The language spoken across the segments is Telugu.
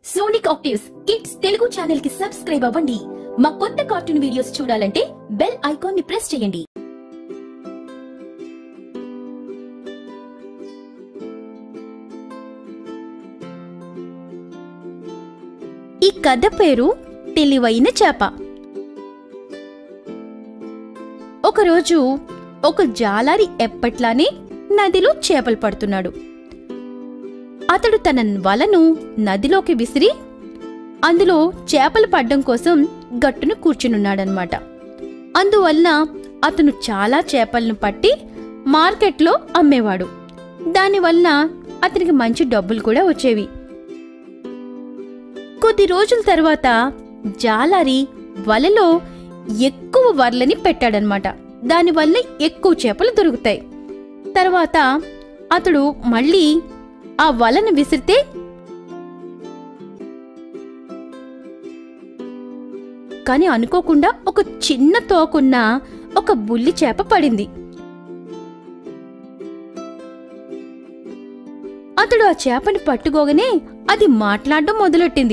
Sonic actives kids Telugu channel కి సబ్స్క్రైబ్ అవ్వండి మా కొత్త కార్టూన్ వీడియోస్ చూడాలంటే బెల్ ఐకాన్ ని ప్రెస్ చేయండి ఈ కథ పేరు తెలివైన చేప ఒకరోజు ఒక జాలారి ఎప్పట్లానే నదిలో చేపలు పడుతున్నాడు అతడు తన వలను నదిలోకి విసిరి అందులో చేపలు పడ్డం కోసం గట్టును కూర్చునున్నాడనమాట అందువలన అతను చాలా చేపలను పట్టి మార్కెట్లో అమ్మేవాడు దానివలన అతనికి మంచి డబ్బులు కూడా వచ్చేవి కొద్ది రోజుల తర్వాత జాలారి వలలో ఎక్కువ వర్లని పెట్టాడనమాట దానివల్ల ఎక్కువ చేపలు దొరుకుతాయి తర్వాత అతడు మళ్ళీ ఆ వలను విసిరితే కాని అనుకోకుండా ఒక చిన్న తోకున్న ఒక బుల్లి చేప పడింది అతడు ఆ చేపని పట్టుకోగానే అది మాట్లాడడం మొదలెట్టింది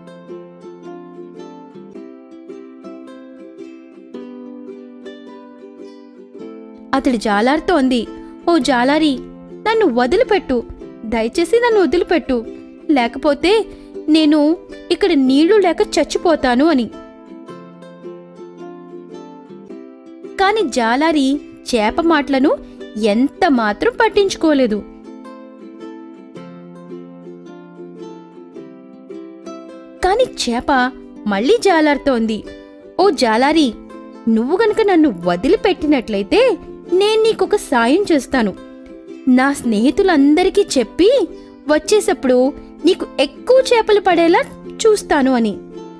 అతడు జాలారితో అంది ఓ జాలారి నన్ను వదిలిపెట్టు దయచేసి నన్ను వదిలిపెట్టు లేకపోతే నేను ఇక్కడ నీళ్లు లేక చచ్చిపోతాను అని కాని జాలారి చేప మాటలను ఎంత మాత్రం పట్టించుకోలేదు కాని చేప మళ్ళీ జాలారుతోంది ఓ జాలారి నువ్వు గనక నన్ను వదిలిపెట్టినట్లయితే నేను నీకొక సాయం చేస్తాను నా స్నేహితులందరికీ చెప్పి వచ్చేసప్పుడు నీకు ఎక్కువ చేపలు పడేలా చూస్తాను అని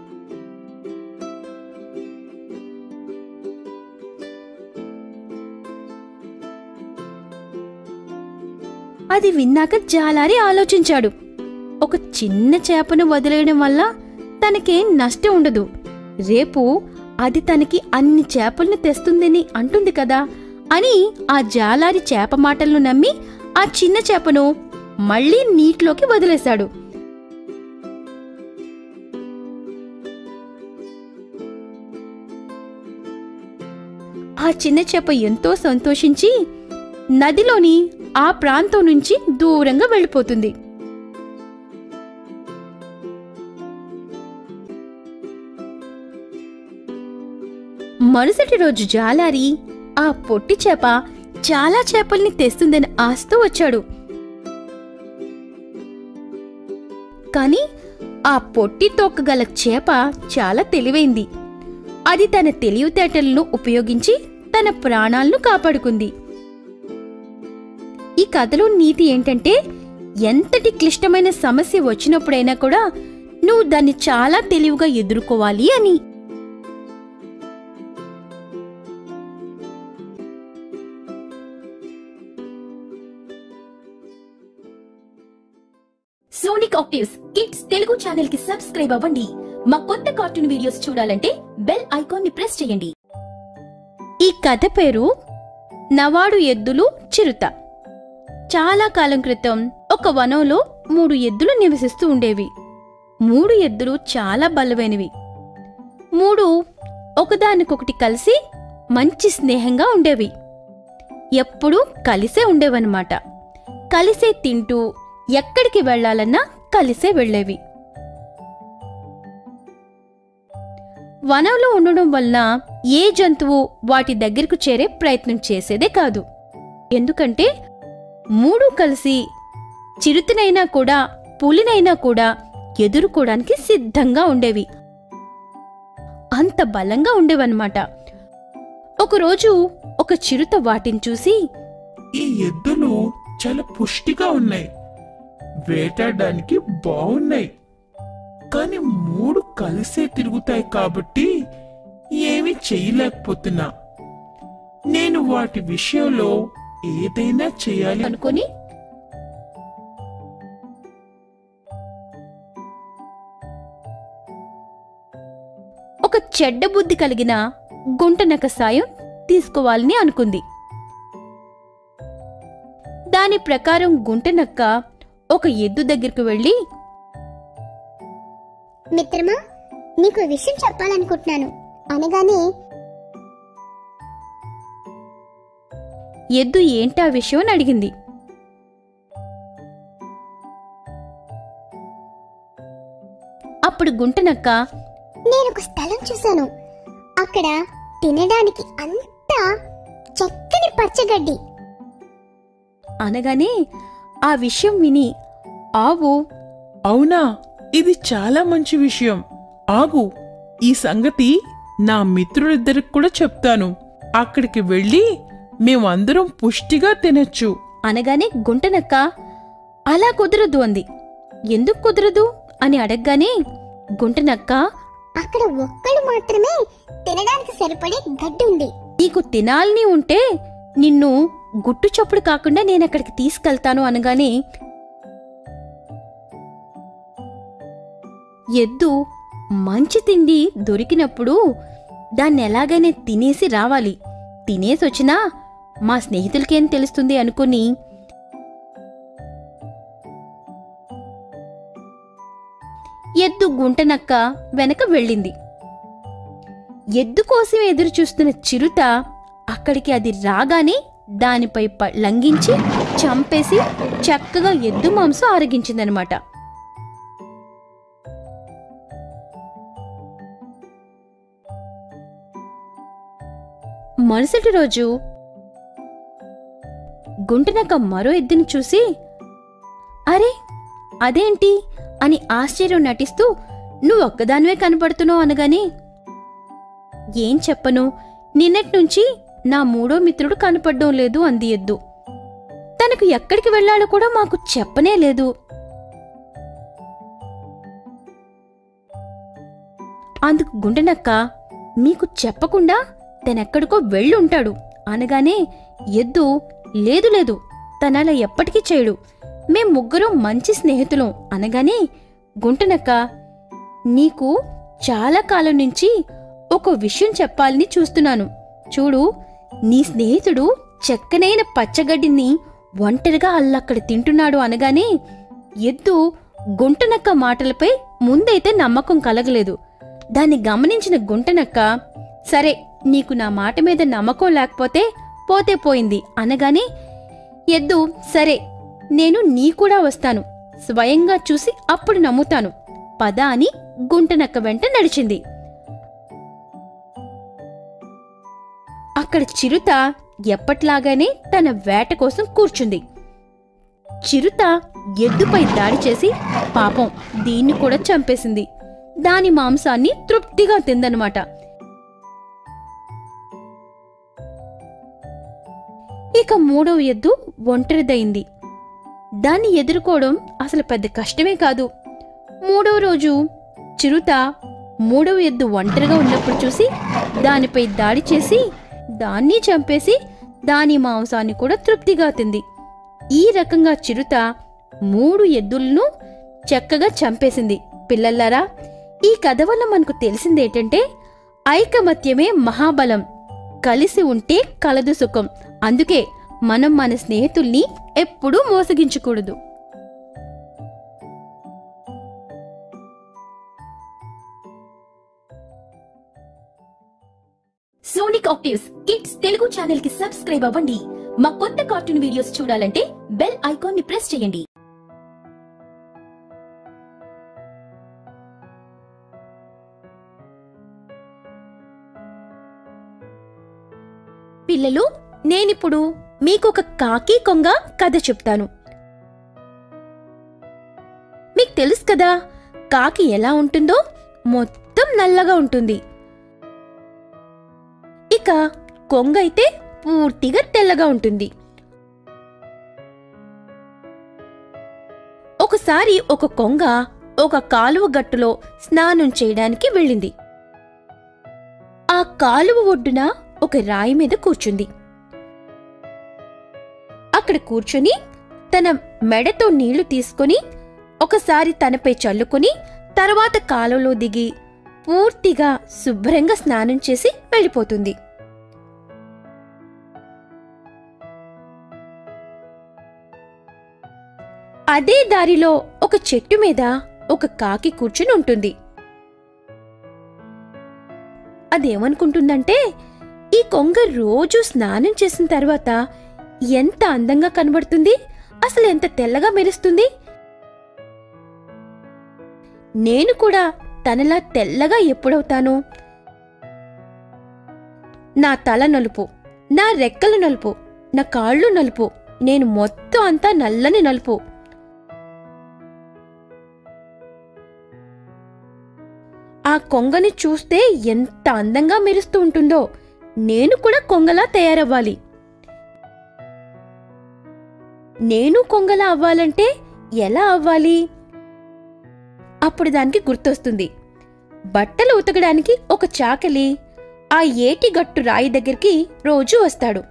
అది విన్నాక జాలారి ఆలోచించాడు ఒక చిన్న చేపను వదిలేయడం వల్ల తనకేం నష్టం ఉండదు రేపు అది తనకి అన్ని చేపలను తెస్తుందని అంటుంది కదా అని ఆ జాలారి చేప మాటలను నమ్మి ఆ చిన్న చేపను మళ్ళీ నీటిలోకి వదిలేశాడు ఆ చిన్న చేప ఎంతో సంతోషించి నదిలోని ఆ ప్రాంతం నుంచి దూరంగా వెళ్ళిపోతుంది మరుసటి రోజు జాలారి ఆ పొట్టి చేప చాలా చేపల్ని తెస్తుందని ఆశతో వచ్చాడు కాని ఆ పొట్టి తోకగల చేప చాలా తెలివైంది అది తన తెలివితేటలను ఉపయోగించి తన ప్రాణాలను కాపాడుకుంది ఈ కథలో నీతి ఏంటంటే ఎంతటి క్లిష్టమైన సమస్య వచ్చినప్పుడైనా కూడా నువ్వు దాన్ని చాలా తెలివిగా ఎదుర్కోవాలి అని Sonic actives kids Telugu channel కి సబ్స్క్రైబ్ అవ్వండి మా కొత్త కార్టూన్ వీడియోస్ చూడాలంటే బెల్ ఐకాన్ ని ప్రెస్ చేయండి ఈ కథ పేరు నవాడు ఎద్దులు చిరుత చాలా కాలం క్రితం ఒక వనంలో మూడు ఎద్దులు నివసిస్తూ ఉండేవి మూడు ఎద్దులు చాలా బలమైనవి మూడు ఒకదానికొకటి కలిసి మంచి స్నేహంగా ఉండేవి ఎప్పుడూ కలిసే ఉండేవన్నమాట కలిసే తింటూ ఎక్కడికి వెళ్ళాలన్నా కలిసే వెళ్ళేవి వనంలో ఉండడం వలన ఏ జంతువు వాటి దగ్గరకు చేరే ప్రయత్నం చేసేదే కాదు ఎందుకంటే మూడు కలిసి చిరుతనైనా కూడా పులినైనా కూడా ఎదుర్కోవడానికి సిద్ధంగా ఉండేవి అంత బలంగా ఉండేవన్నమాట ఒకరోజు ఒక చిరుత వాటిని చూసి ఈ ఎద్దులు చాలా పుష్టిగా ఉన్నాయి వేటాడడానికి బాగున్నాయి కానీ మూడు కలిసే తిరుగుతాయి కాబట్టి ఏమీ చేయలేకపోతున్నా నేను వాటి విషయంలో ఏదైనా చేయాలి అనుకొని ఒక చెడ్డ బుద్ధి కలిగిన గుంటనక సాయం తీసుకోవాలని అనుకుంది దాని ప్రకారం గుంటనక్క ఒక ఎద్దు దగ్గరికి వెళ్ళి మిత్రమా నీకు విషయం చెప్పాలనుకుంటున్నాను అనగానే ఎద్దు ఏంటా విషయం అని అడిగింది అప్పుడు గుంటనక్క నేను ఒక స్థలం చూశాను అక్కడ తినడానికి అంతా చక్కని పచ్చగడ్డి అనగానే ఆ విషయం విని ఆవు అవునా ఇది చాలా మంచి విషయం ఆగు ఈ సంగతి నా మిత్రులిద్దరికి కూడా చెప్తాను అక్కడికి వెళ్ళి మేమందరం పుష్టిగా తినొచ్చు అనగానే గుంటనక్క అలా కుదరదు అంది ఎందుకు కుదరదు అని అడగగానే గుంటనక్క అక్కడ ఒక్కడు మాత్రమే తినడానికి సరిపడే గడ్డి ఉంది నీకు తినాలని ఉంటే నిన్ను గుట్టు చప్పుడు కాకుండా నేను అక్కడికి తీసుకెళ్తాను అనగానే ఎద్దు మంచి తిండి దొరికినప్పుడు దాన్ని ఎలాగైనా తినేసి రావాలి తినేసి వచ్చినా మా స్నేహితులకేం తెలుస్తుంది అనుకుని ఎద్దు గుంటనక్క వెనక వెళ్ళింది ఎద్దు కోసం ఎదురు చూస్తున్న చిరుత అక్కడికి అది రాగానే దానిపై ప- లంఘించి చంపేసి చక్కగా ఎద్దు మాంసం ఆరగించిందనమాట మరుసటి రోజు గుంటనక్క మరో ఎద్దుని చూసి అరే అదేంటి అని ఆశ్చర్యం నటిస్తూ నువ్వు ఒక్కదానివే కనపడుతున్నావు అనగాని ఏం చెప్పను నిన్నటి నుంచి నా మూడో మిత్రుడు కనపడడం లేదు అంది ఎద్దు తనకు ఎక్కడికి వెళ్ళాలో కూడా మాకు చెప్పనే లేదు అందుకు గుండెనక్క మీకు చెప్పకుండా తనెక్కడికో వెళ్ళుంటాడు అనగానే ఎద్దు లేదు లేదు తనలా ఎప్పటికీ చేయడు మేం ముగ్గురం మంచి స్నేహితులం అనగానే గుంటనక్క నీకు చాలా కాలం నుంచి ఒక విషయం చెప్పాలని చూస్తున్నాను చూడు నీ స్నేహితుడు చెక్కనైన పచ్చగడ్డిని ఒంటరిగా అల్లక్కడ తింటున్నాడు అనగానే ఎద్దు గుంటనక్క మాటలపై ముందైతే నమ్మకం కలగలేదు దాన్ని గమనించిన గుంటనక్క సరే నీకు నా మాట మీద నమ్మకం లేకపోతే పోతే పోయింది అనగానే ఎద్దు సరే నేను నీ కూడా వస్తాను స్వయంగా చూసి అప్పుడు నమ్ముతాను పద అని గుంటనక్క వెంట నడిచింది అక్కడ చిరుత ఎప్పట్లాగానే తన వేట కోసం కూర్చుంది చిరుత ఎద్దుపై దాడి చేసి పాపం దీన్ని కూడా చంపేసింది దాని మాంసాన్ని తృప్తిగా తిందనమాట ఇక మూడవ ఎద్దు ఒంటరిదైంది దాన్ని ఎదుర్కోవడం అసలు పెద్ద కష్టమే కాదు మూడవ రోజు చిరుత మూడవ ఎద్దు ఒంటరిగా ఉన్నప్పుడు చూసి దానిపై దాడి చేసి దాన్ని చంపేసి దాని మాంసాన్ని కూడా తృప్తిగా తింది ఈ రకంగా చిరుత మూడు ఎద్దులను చక్కగా చంపేసింది పిల్లల్లారా ఈ కథ వల్ల మనకు తెలిసిందేంటంటే ఐకమత్యమే మహాబలం కలిసి ఉంటే కలదు సుఖం అందుకే మనం మన స్నేహితుల్ని ఎప్పుడూ మోసగించకూడదు Sonic actives kids Telugu channel కి సబ్స్క్రైబ్ అవ్వండి మా కొత్త కార్టూన్ వీడియోస్ చూడాలంటే బెల్ ఐకాన్ ని ప్రెస్ చేయండి పిల్లలు నేనిప్పుడు మీకొక కాకి కొంగ కథ చెప్తాను మీకు తెలుసు కదా కాకి ఎలా ఉంటుందో మొత్తం నల్లగా ఉంటుంది ఇక కొంగ అయితే పూర్తిగా తెల్లగా ఉంటుంది ఒకసారి ఒక కొంగ ఒక కాలువ గట్టులో స్నానం చేయడానికి వెళ్ళింది ఆ కాలువ ఒడ్డున ఒక రాయి మీద కూర్చుంది అక్కడ కూర్చుని తన మెడతో నీళ్లు తీసుకొని ఒకసారి తనపై చల్లుకొని తర్వాత కాలువలో దిగి పూర్తిగా శుభ్రంగా స్నానం చేసి వెళ్ళిపోతుంది అదే దారిలో ఒక చెట్టు మీద ఒక కాకి కూర్చుని ఉంటుంది అదేమనుకుంటుందంటే ఈ కొంగ రోజు స్నానం చేసిన తర్వాత ఎంత అందంగా కనబడుతుంది అసలు ఎంత తెల్లగా మెరుస్తుంది నేను కూడా తనలా తెల్లగా ఎప్పుడవుతాను నా తల నలుపు నా రెక్కలు నలుపు నా కాళ్ళు నలుపు నేను మొత్తం అంతా నల్లని నలుపు ఆ కొంగని చూస్తే ఎంత అందంగా మెరుస్తూ ఉంటుందో నేను కూడా కొంగలా తయారవ్వాలి నేను కొంగలా అవ్వాలంటే ఎలా అవ్వాలి అప్పుడు దానికి గుర్తొస్తుంది బట్టలు ఉతకడానికి ఒక చాకలి ఆ ఏటి గట్టు రాయి దగ్గరికి రోజు వస్తాడు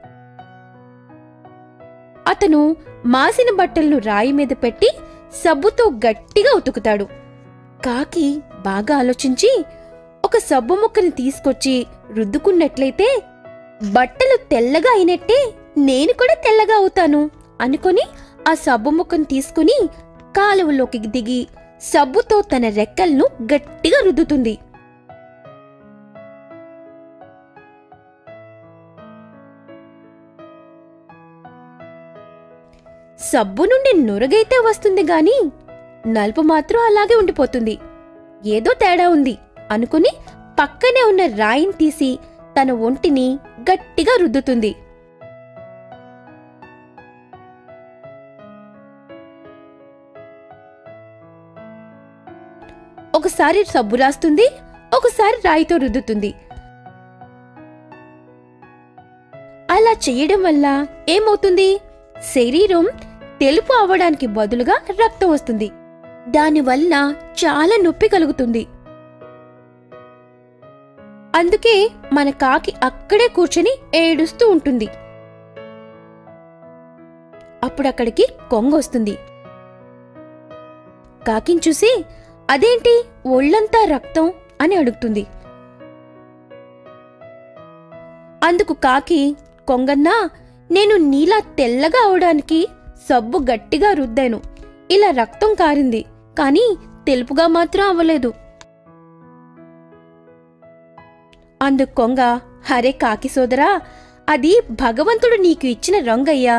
అతను మాసిన బట్టలను రాయి మీద పెట్టి సబ్బుతో గట్టిగా ఉతుకుతాడు కాకి బాగా ఆలోచించి ఒక సబ్బు ముక్కని తీసుకొచ్చి రుద్దుకున్నట్లయితే బట్టలు తెల్లగా అయినట్టే నేను కూడా తెల్లగా అవుతాను అనుకొని ఆ సబ్బు ముక్కను తీసుకుని కాలువలోకి దిగి సబ్బుతో తన రెక్కలను గట్టిగా రుద్దుతుంది సబ్బు నుండి నురగైతే వస్తుంది గాని నలుపు మాత్రం అలాగే ఉండిపోతుంది ఏదో తేడా ఉంది అనుకుని పక్కనే ఉన్న రాయిని తీసి తన ఒంటిని గట్టిగా రుద్దుతుంది ఒకసారి సబ్బు రాస్తుంది ఒకసారి రాయితో రుద్దుతుంది అలా చేయడం వల్ల ఏమవుతుంది శరీరం తెలుపు అవ్వడానికి బదులుగా రక్తం వస్తుంది దానివల్ల చాలా నొప్పి కలుగుతుంది అందుకే మన కాకి అక్కడే కూర్చొని ఏడుస్తూ ఉంటుంది అప్పుడక్కడికి కొంగొస్తుంది కాకిని చూసి అదేంటి ఒళ్ళంతా రక్తం అని అడుగుతుంది అందుకు కాకి కొంగన్నా నేను నీలా తెల్లగా అవడానికి సబ్బు గట్టిగా రుద్దాను ఇలా రక్తం కారింది కానీ తెలుపుగా మాత్రం అవ్వలేదు అందుకు కొంగ హరే కాకి సోదరా అది భగవంతుడు నీకు ఇచ్చిన రంగయ్యా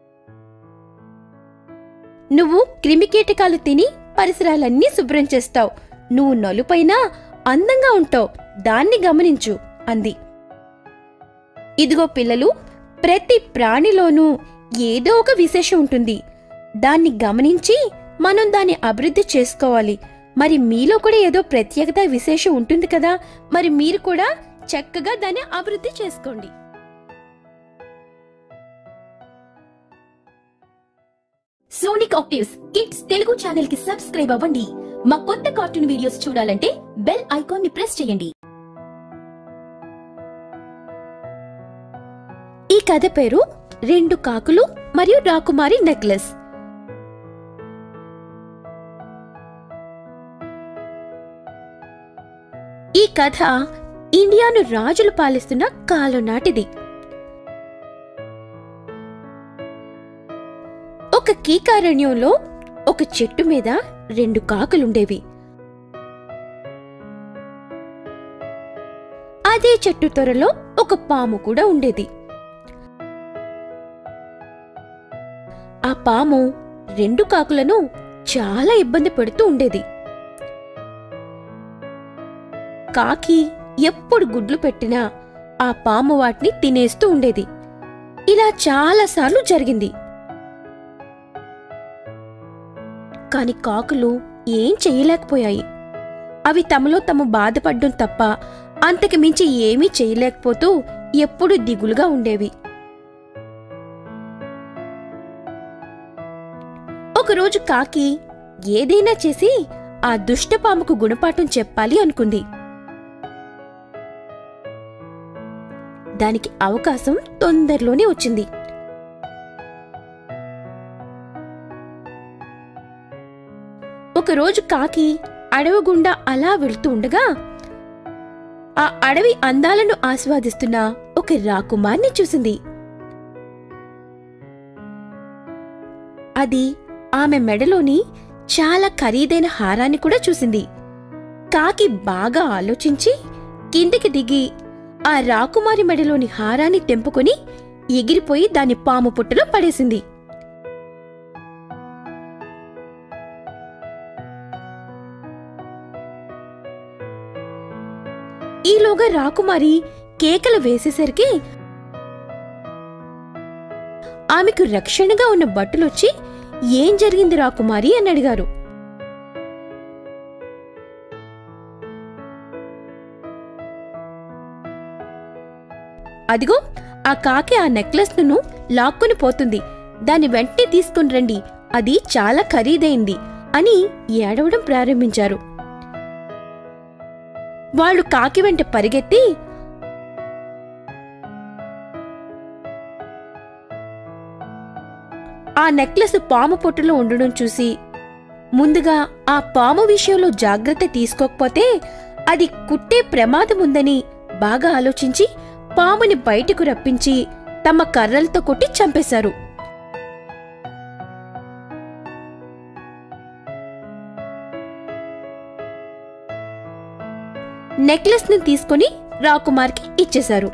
నువ్వు క్రిమికీటకాలు తిని పరిసరాలన్నీ శుభ్రం చేస్తావు నువ్వు నలుపైనా అందంగా ఉంటావు దాన్ని గమనించు అంది ఇదిగో పిల్లలు ప్రతి ప్రాణిలోనూ ఏదో ఒక విశేషం ఉంటుంది దాన్ని గమనించి మనం దాన్ని అభివృద్ధి చేసుకోవాలి మరి మీలో కూడా ఏదో ప్రత్యేకత విశేషం ఉంటుంది కదా మరి మీరు కూడా చక్కగా దాన్ని అభివృద్ధి చేసుకోండి Sonic actives kids Telugu channel కి సబ్స్క్రైబ్ అవ్వండి మా కొత్త కార్టూన్ వీడియోస్ చూడాలంటే బెల్ ఐకాన్ ని ప్రెస్ చేయండి ఈ కథ పేరు రెండు కాకులు మరియు రాకుమారి నెక్లెస్ ఈ కథ ఇండియాను రాజులు పాలిస్తున్న కాలం నాటిది ఒక కీకారణ్యంలో ఒక చెట్టు మీద రెండు కాకులుండేవి అదే చెట్టు త్వరలో ఒక పాము కూడా ఉండేది ఆ పాము రెండు కాకులను చాలా ఇబ్బంది పెడుతూ ఉండేది కాకి ఎప్పుడు గుడ్లు పెట్టినా ఆ పాము వాటిని తినేస్తూ ఉండేది ఇలా చాలాసార్లు జరిగింది కాని కాకులు ఏం చెయ్యలేకపోయాయి అవి తమలో తమ బాధపడ్డం తప్ప అంతకు మించి ఏమీ చేయలేకపోతూ ఎప్పుడూ దిగులుగా ఉండేవి ఒకరోజు కాకి ఏదైనా చేసి ఆ దుష్టపాముకు గుణపాఠం చెప్పాలి అనుకుంది దానికి అవకాశం తొందరలోనే వచ్చింది ఒకరోజు కాకి అడవి గుండా అలా వెళ్తూ ఉండగా ఆ అడవి అందాలను ఆస్వాదిస్తున్న ఒక రాకుమార్ని చూసింది అది ఆమె మెడలోని చాలా ఖరీదైన హారాన్ని కూడా చూసింది కాకి బాగా ఆలోచించి కిందికి దిగి ఆ రాకుమారి మెడలోని హారాన్ని తెంపుకొని ఎగిరిపోయి దాని పాము పుట్టలో పడేసింది ఈలోగా రాకుమారి కేకలు వేసేసరికి ఆమెకు రక్షణగా ఉన్న భటులొచ్చి ఏం జరిగింది రాకుమారి అని అడిగారు అదిగో ఆ కాకి ఆ నెక్లెస్ను లాక్కుని పోతుంది దాన్ని వెంటనే తీసుకుని రండి అది చాలా ఖరీదైంది అని ఏడవడం ప్రారంభించారు వాళ్ళు కాకి వెంట పరిగెత్తి ఆ నెక్లెస్ పాము పొట్టులో ఉండడం చూసి ముందుగా ఆ పాము విషయంలో జాగ్రత్త తీసుకోకపోతే అది కుట్టే ప్రమాదం ఉందని బాగా ఆలోచించి పాముని బయటకు రప్పించి తమ కర్రలతో కొట్టి చంపేశారు నెక్లెస్ ని తీసుకుని రాకుమార్కి ఇచ్చేశారు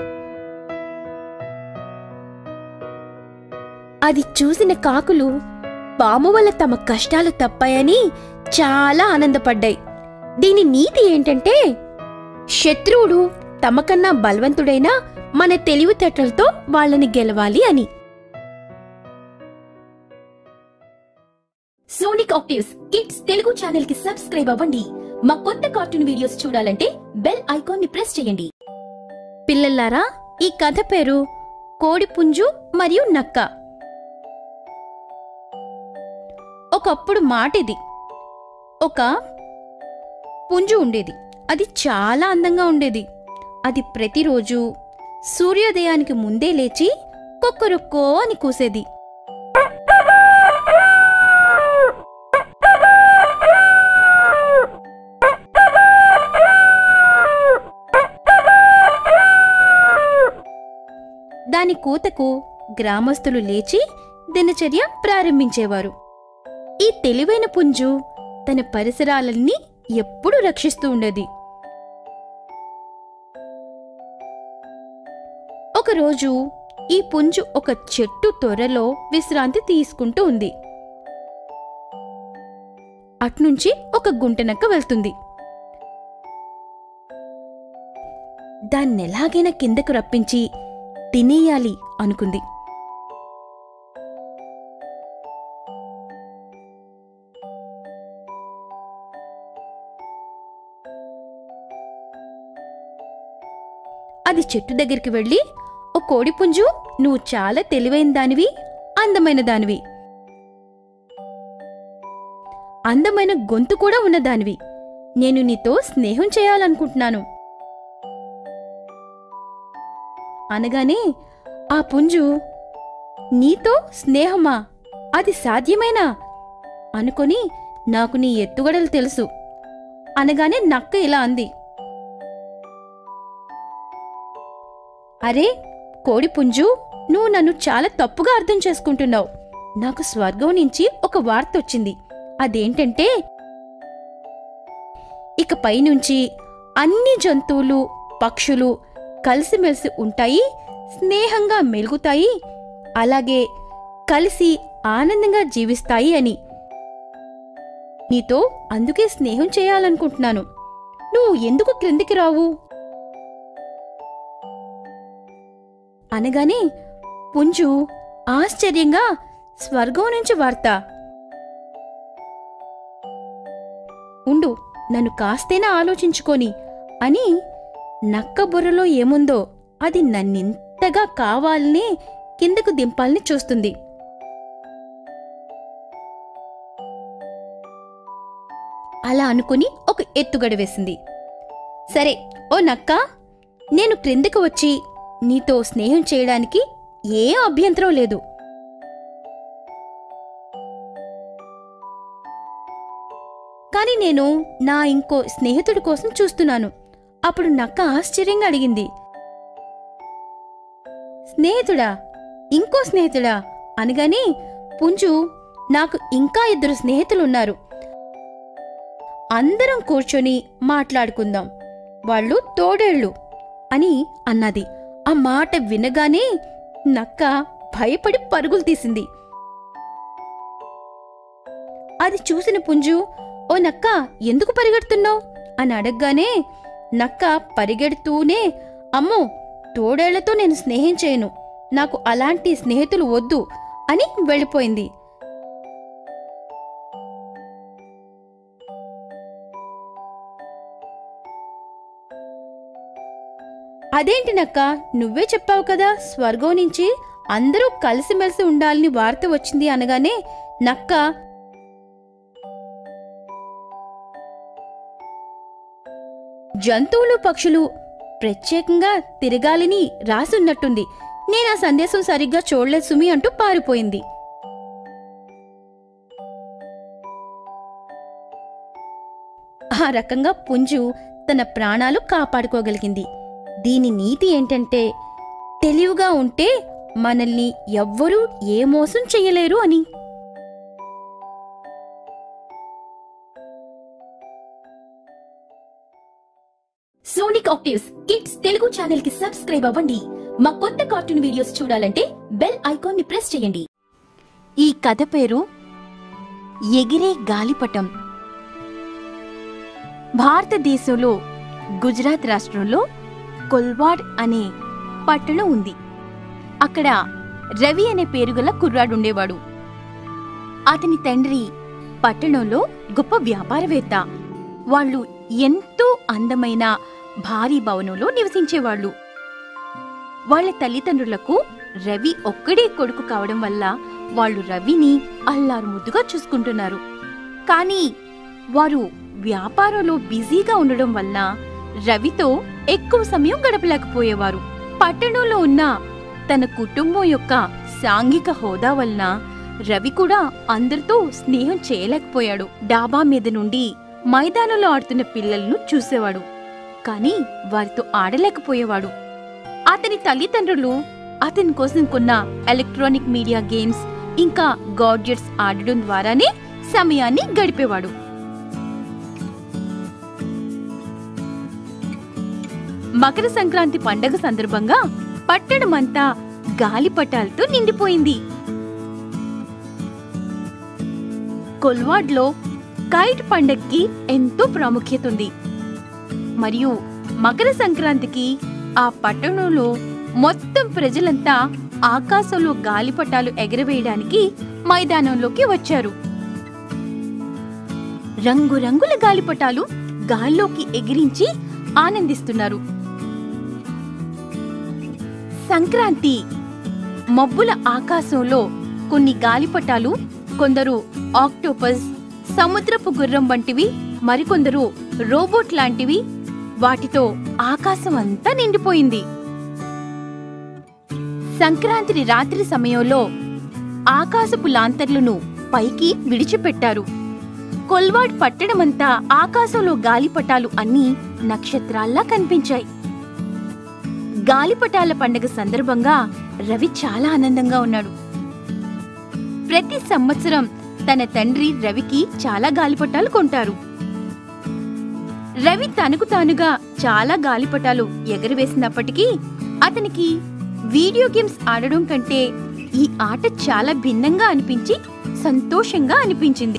అది చూసిన కాకులు పాము వల్ల తమ కష్టాలు తప్పాయని చాలా ఆనందపడ్డాయి దీని నీతి ఏంటంటే శత్రువుడు తమకన్నా బలవంతుడైనా మన తెలివితేటలతో వాళ్ళని గెలవాలి అని Sonic actives kids Telugu channel కి సబ్స్క్రైబ్ అవ్వండి మా కొత్త కార్టూన్ వీడియోస్ చూడాలంటే బెల్ ఐకాన్ ని ప్రెస్ చేయండి పిల్లలారా ఈ కథ పేరు కోడిపుంజు మరియు నక్క ఒకప్పుడు మాటిది ఒక పుంజు ఉండేది అది చాలా అందంగా ఉండేది అది ప్రతిరోజు సూర్యోదయానికి ముందే లేచి కొక్కరొక్కో అని కూసేది దాని కూతకు గ్రామస్తులు లేచి దినచర్య ప్రారంభించేవారు ఈ తెలివైన పుంజు తన పరిసరాలన్నీ ఎప్పుడూ రక్షిస్తూ ఉండేది ఒకరోజు ఈ పుంజు ఒక చెట్టు తొర్రలో విశ్రాంతి తీసుకుంటూ ఉంది అట్నుంచి ఒక గుంటనక్క వెళ్తుంది దాన్నెలాగైనా కిందకు రప్పించి తినేయాలి అనుకుంది అది చెట్టు దగ్గరికి వెళ్ళి ఓ కోడిపుంజు నువ్వు చాలా తెలివైన దానివి అందమైన దానివి అందమైన గొంతు కూడా ఉన్నదానివి నేను నీతో స్నేహం చేయాలనుకుంటున్నాను అనగానే ఆ పుంజు నీతో స్నేహమా అది సాధ్యమేనా అనుకొని నాకు నీ ఎత్తుగడలు తెలుసు అనగానే నక్క ఇలా అంది అరే కోడిపుంజు నువ్వు నన్ను చాలా తప్పుగా అర్థం చేసుకుంటున్నావు నాకు స్వర్గం నుంచి ఒక వార్త వచ్చింది అదేంటంటే ఇక పైనుంచి అన్ని జంతువులు పక్షులు కలిసిమెలిసి ఉంటాయి స్నేహంగా మెలుగుతాయి అలాగే కలిసి ఆనందంగా జీవిస్తాయి అని నీతో అందుకే స్నేహం చేయాలనుకుంటున్నాను నువ్వు ఎందుకు క్రిందికి రావు అనగానే పుంజు ఆశ్చర్యంగా స్వర్గం నుంచి వార్త ఉండు నన్ను కాస్తేనా ఆలోచించుకొని అని నక్క బుర్రలో ఏముందో అది నన్నింతగా కావాలనే కిందకు దింపాలని చూస్తుంది అలా అనుకుని ఒక ఎత్తుగడ వేసింది సరే ఓ నక్క నేను క్రిందకు వచ్చి నీతో స్నేహం చేయడానికి ఏ అభ్యంతరం లేదు కానీ నేను నా ఇంకో స్నేహితుడి కోసం చూస్తున్నాను అప్పుడు నక్క ఆశ్చర్యంగా అడిగింది స్నేహితుడా ఇంకో స్నేహితుడా అనగానే పుంజు నాకు ఇంకా ఇద్దరు స్నేహితులున్నారు అందరం కూర్చొని మాట్లాడుకుందాం వాళ్ళు తోడేళ్ళు అని అన్నది ఆ మాట వినగానే నక్క భయపడి పరుగులు తీసింది అది చూసిన పుంజు ఓ నక్క ఎందుకు పరిగెడుతున్నావు అని అడగగానే నక్క పరిగెడుతూనే అమ్మో తోడేళ్లతో నేను స్నేహం చేయను నాకు అలాంటి స్నేహితులు వద్దు అని వెళ్ళిపోయింది అదేంటి నక్క నువ్వే చెప్పావు కదా స్వర్గం నుంచి అందరూ కలిసిమెలిసి ఉండాలని వార్త వచ్చింది అనగానే నక్క జంతువులు పక్షులు ప్రత్యేకంగా తిరగాలని రాసున్నట్టుంది నేను ఆ సందేశం సరిగ్గా చూడలేదు సుమి అంటూ పారిపోయింది ఆ రకంగా పుంజు తన ప్రాణాలు కాపాడుకోగలిగింది దీని నీతి ఏంటంటే తెలివిగా ఉంటే మనల్ని ఎవ్వరూ ఏ మోసం చెయ్యలేరు అని Sonic actives kids Telugu channel కి సబ్స్క్రైబ్ అవ్వండి మా కొత్త కార్టూన్ వీడియోస్ చూడాలంటే బెల్ ఐకాన్ ని ప్రెస్ చేయండి ఈ కథ పేరు ఎగిరే గాలిపటం భారతదేశంలో గుజరాత్ రాష్ట్రంలో కొల్వాడ్ అనే పట్టణం ఉంది అక్కడ రవి అనే పేరుగల కుర్రాడుండేవాడు అతని తండ్రి పట్టణంలో గొప్ప వ్యాపారవేత్త వాళ్ళు ఎంతో అందమైన భారీ భవనంలో నివసించేవాళ్ళు వాళ్ళ తల్లిదండ్రులకు రవి ఒక్కడే కొడుకు కావడం వల్ల వాళ్ళు రవిని అల్లారు ముద్దుగా చూసుకుంటున్నారు కానీ వారు వ్యాపారంలో బిజీగా ఉండడం వల్ల రవితో ఎక్కువ సమయం గడపలేకపోయేవారు పట్టణంలో ఉన్న తన కుటుంబం యొక్క సాంఘిక హోదా వలన రవి కూడా అందరితో స్నేహం చేయలేకపోయాడు డాబా మీద నుండి మైదానంలో ఆడుతున్న పిల్లలను చూసేవాడు కానీ వారితో ఆడలేకపోయేవాడు అతని తల్లిదండ్రులు అతని కోసం కొన్న ఎలక్ట్రానిక్ మీడియా గేమ్స్ ఇంకా గాడ్జెట్స్ ఆడడం ద్వారానే సమయాన్ని గడిపేవాడు మకర సంక్రాంతి పండగ సందర్భంగా పట్టణమంతా గాలిపటాలతో నిండిపోయింది కొల్వాడ్లో కైట్ పండక్కి ఎంతో ప్రాముఖ్యత ఉంది మరియు మకర సంక్రాంతికి ఆ పట్టణంలో మొత్తం ప్రజలంతా ఆకాశంలో గాలిపటాలు ఎగరవేయడానికి మైదానంలోకి వచ్చారు రంగురంగుల గాలిపటాలు గాల్లోకి ఎగిరించి ఆనందిస్తున్నారు సంక్రాంతి మబ్బుల ఆకాశంలో కొన్ని గాలిపటాలు కొందరు ఆక్టోపస్ సముద్రపు గుర్రం వంటివి మరికొందరు రోబోట్ లాంటివి వాటితో ఆకాశం అంతా నిండిపోయింది సంక్రాంతి రాత్రి సమయంలో ఆకాశపు లాంతర్లను పైకి విడిచిపెట్టారు కొల్వాడ్ పట్టణమంతా ఆకాశంలో గాలిపటాలు అన్నీ నక్షత్రాల్లా కనిపించాయి గాలిపటాల పండగ సందర్భంగా రవి చాలా ఆనందంగా ఉన్నాడు ప్రతి సంవత్సరం తన తండ్రి రవికి చాలా గాలిపటాలు కొంటారు రవి తనకు తానుగా చాలా గాలిపటాలు ఎగరవేసినప్పటికీ అతనికి వీడియో గేమ్స్ ఆడడం కంటే ఈ ఆట చాలా భిన్నంగా అనిపించి సంతోషంగా అనిపించింది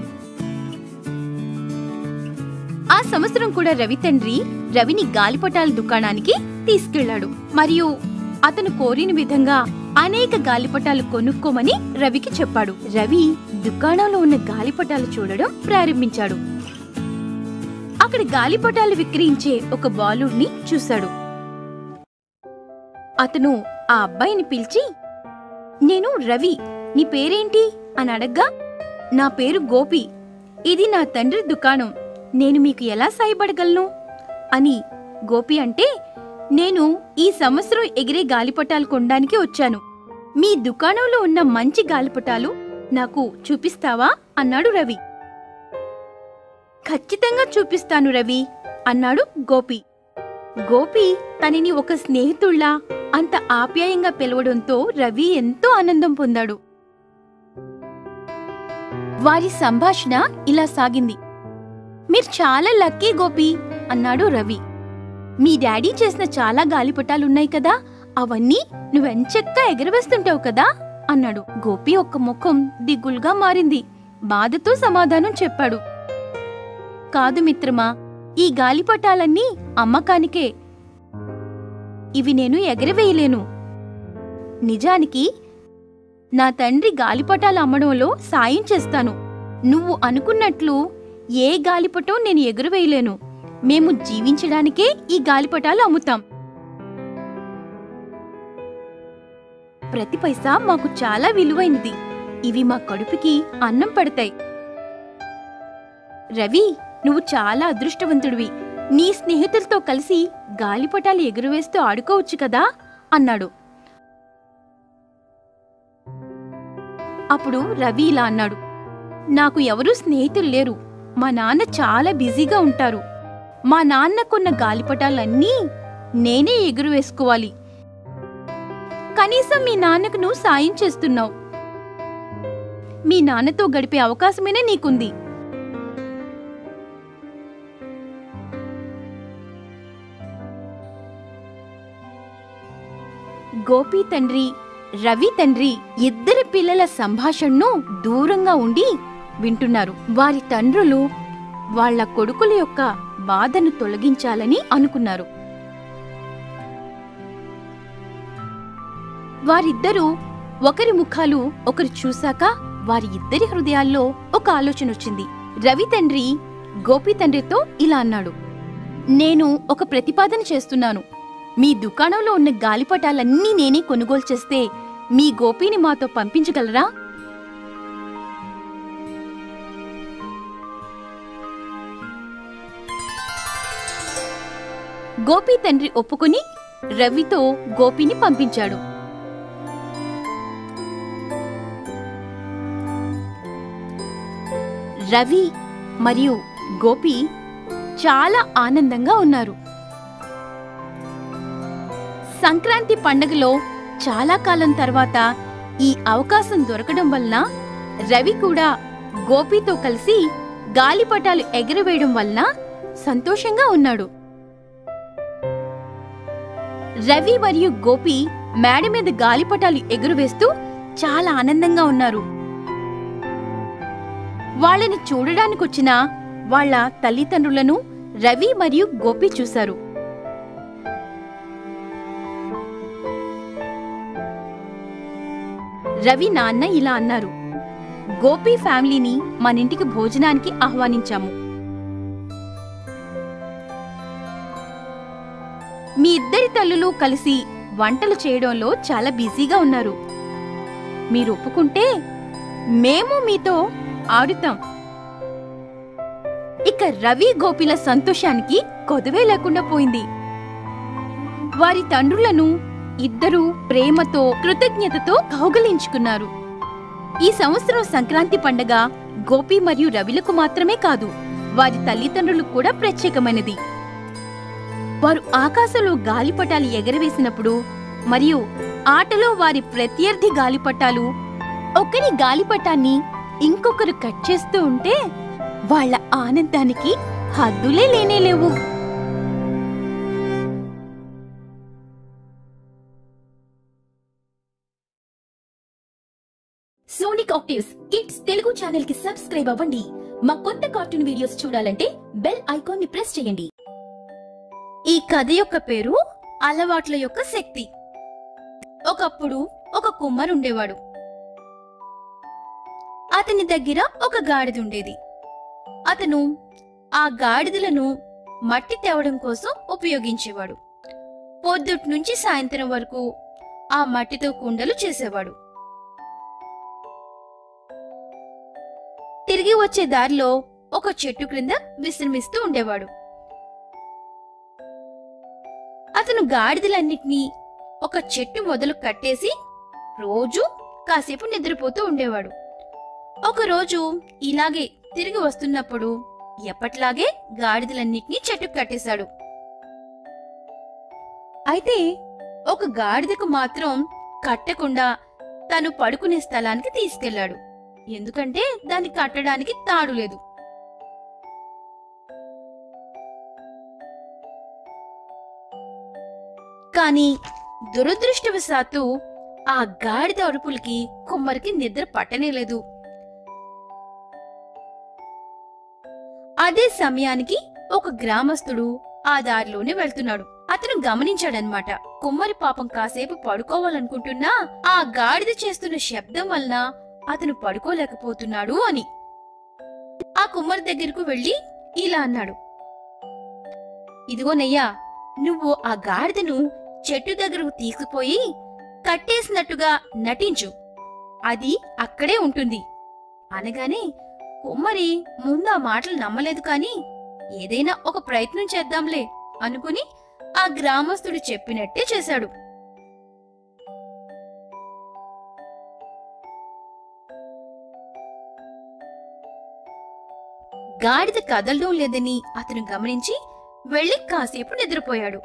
ఆ సంవత్సరం కూడా రవి తండ్రి రవిని గాలిపటాల దుకాణానికి తీసుకెళ్లాడు మరియు అతను కోరిన విధంగా అనేక గాలిపటాలు కొనుక్కోమని రవికి చెప్పాడు రవి దుకాణంలో ఉన్న గాలిపటాలు చూడడం ప్రారంభించాడు అక్కడ గాలిపటాలు విక్రయించే ఒక బాలుడిని చూశాడు అతను ఆ అబ్బాయిని పిలిచి నేను రవి నీ పేరేంటి అని అడగ్గా నా పేరు గోపి ఇది నా తండ్రి దుకాణం నేను మీకు ఎలా సాయపడగలను అని గోపి అంటే నేను ఈ సంవత్సరం ఎగిరే గాలిపటాలు కొనడానికి వచ్చాను మీ దుకాణంలో ఉన్న మంచి గాలిపటాలు నాకు చూపిస్తావా అన్నాడు రవి ఖచ్చితంగా చూపిస్తాను రవి అన్నాడు గోపి గోపి తనని ఒక స్నేహితుళ్లా అంత ఆప్యాయంగా పిలవడంతో రవి ఎంతో ఆనందం పొందాడు వారి సంభాషణ ఇలా సాగింది మీరు చాలా లక్కీ గోపి అన్నాడు రవి మీ డాడీ చేసిన చాలా గాలిపటాలున్నాయి కదా అవన్నీ నువ్వెంచక్కా ఎగరవేస్తుంటావు కదా అన్నాడు గోపి ఒక్క ముఖం దిగులుగా మారింది బాధతో సమాధానం చెప్పాడు కాదు మిత్రమా ఈ గాలిపటాలన్నీ అమ్మకానికే ఇవి నేను ఎగరవేయలేను నిజానికి నా తండ్రి గాలిపటాలు అమ్మడంలో సాయం చేస్తాను నువ్వు అనుకున్నట్లు ఏ గాలిపటం నేను ఎగురవేయలేను మేము జీవించడానికే ఈ గాలిపటాలు అమ్ముతాం ప్రతి పైసా మాకు చాలా విలువైనది ఇవి మా కడుపుకి అన్నం పడతాయి రవి నువ్వు చాలా అదృష్టవంతుడివి నీ స్నేహితులతో కలిసి గాలిపటాలు ఎగురవేస్తూ ఆడుకోవచ్చు కదా అన్నాడు అప్పుడు రవి ఇలా అన్నాడు నాకు ఎవరూ స్నేహితులు లేరు మా నాన్న చాలా బిజీగా ఉంటారు మా నాన్న కొన్న గాలిపటాలన్నీ నేనే ఎగురు వేసుకోవాలి కనీసం మీ నాన్నకు నువ్వు సాయం చేస్తున్నావు మీ నాన్నతో గడిపే అవకాశమైనా నీకుంది గోపి తండ్రి రవి తండ్రి ఇద్దరి పిల్లల సంభాషణను దూరంగా ఉండి వింటున్నారు వారి తండ్రులు వాళ్ళ కొడుకుల యొక్క బాధను తొలగించాలని అనుకున్నారు వారిద్దరూ ఒకరి ముఖాలు ఒకరు చూశాక వారి ఇద్దరి హృదయాల్లో ఒక ఆలోచన వచ్చింది రవి తండ్రి గోపి తండ్రితో ఇలా అన్నాడు నేను ఒక ప్రతిపాదన చేస్తున్నాను మీ దుకాణంలో ఉన్న గాలిపటాలన్నీ నేనే కొనుగోలు చేస్తే మీ గోపిని మాతో పంపించగలరా గోపి తండ్రి ఒప్పుకుని రవితో గోపిని పంపించాడు రవి మరియు గోపి చాలా ఆనందంగా ఉన్నారు సంక్రాంతి పండగలో చాలా కాలం తర్వాత ఈ అవకాశం దొరకడం వలన రవి కూడా గోపితో కలిసి గాలిపటాలు ఎగరవేయడం వలన సంతోషంగా ఉన్నాడు రవి మరియు గోపి మేడ మీద గాలిపటాలు ఎగురవేస్తూ చాలా ఆనందంగా ఉన్నారు వాళ్ళని చూడడానికొచ్చిన వాళ్ళ తల్లిదండ్రులను రవి మరియు గోపి చూశారు రవి నాన్న ఇలా అన్నారు గోపి ఫ్యామిలీని మన ఇంటికి భోజనానికి ఆహ్వానించాము మీ ఇద్దరి తల్లులు కలిసి వంటలు చేయడంలో చాలా బిజీగా ఉన్నారు మీరు ఒప్పుకుంటే మేము మీతో ఆడుతాం ఇక రవి గోపిల సంతోషానికి కొదవే లేకుండా పోయింది వారి తండ్రులను ఇద్దరూ ప్రేమతో కృతజ్ఞతతో కౌగలించుకున్నారు ఈ సంవత్సరం సంక్రాంతి పండగ గోపి మరియు రవిలకు మాత్రమే కాదు వారి తల్లిదండ్రులకు కూడా ప్రత్యేకమైనది వారు ఆకాశంలో గాలిపటాలు ఎగరవేసినప్పుడు మరియు ఆటలో వారి ప్రత్యర్థి గాలిపటాలు ఒకరి గాలిపటాన్ని ఇంకొకరు కట్ చేస్తూ ఉంటే వాళ్ళ ఆనందానికి హద్దులే లేనేలేవు Sonic actives kids Telugu channel కి సబ్స్క్రైబ్ అవ్వండి మా కొత్త కార్టూన్ వీడియోస్ చూడాలంటే బెల్ ఐకాన్ ని ప్రెస్ చేయండి ఈ కథ యొక్క పేరు అలవాట్ల యొక్క శక్తి ఒకప్పుడు ఒక కుమ్మరుండేవాడు అతని దగ్గర ఒక గాడిద ఉండేది అతను ఆ గాడిదలను మట్టి తేవడం కోసం ఉపయోగించేవాడు పొద్దుటి నుంచి సాయంత్రం వరకు ఆ మట్టితో కుండలు చేసేవాడు తిరిగి వచ్చే దారిలో ఒక చెట్టు క్రింద విశ్రమిస్తూ ఉండేవాడు అతను గాడిదలన్నిటినీ ఒక చెట్టు మొదలు కట్టేసి రోజు కాసేపు నిద్రపోతూ ఉండేవాడు ఒకరోజు ఇలాగే తిరిగి వస్తున్నప్పుడు ఎప్పట్లాగే గాడిదలన్నిటినీ చెట్టుకు కట్టేశాడు అయితే ఒక గాడిదకు మాత్రం కట్టకుండా తను పడుకునే స్థలానికి తీసుకెళ్లాడు ఎందుకంటే దాన్ని కట్టడానికి తాడు లేదు కాని దురదృష్టవశాత్తు ఆ గాడిద అరుపులకి కుమ్మరికి నిద్ర పట్టనేలేదు అదే సమయానికి ఒక గ్రామస్తుడు ఆ దారిలోనే వెళ్తున్నాడు అతను గమనించాడనమాట కుమ్మరి పాపం కాసేపు పడుకోవాలనుకుంటున్నా ఆ గాడిద చేస్తున్న శబ్దం వలన అతను పడుకోలేకపోతున్నాడు అని ఆ కుమ్మరి దగ్గరకు వెళ్లి ఇలా అన్నాడు ఇదిగోనయ్యా నువ్వు ఆ గాడిదను చెట్టు దగ్గరకు తీసుకుపోయి కట్టేసినట్టుగా నటించు అది అక్కడే ఉంటుంది అనగానే కుమ్మరి ముందు ఆ మాటలు నమ్మలేదు కాని ఏదైనా ఒక ప్రయత్నం చేద్దాంలే అనుకుని ఆ గ్రామస్తుడు చెప్పినట్టే చేశాడు గాడిద కదలడం లేదని అతను గమనించి వెళ్లి కాసేపు నిద్రపోయాడు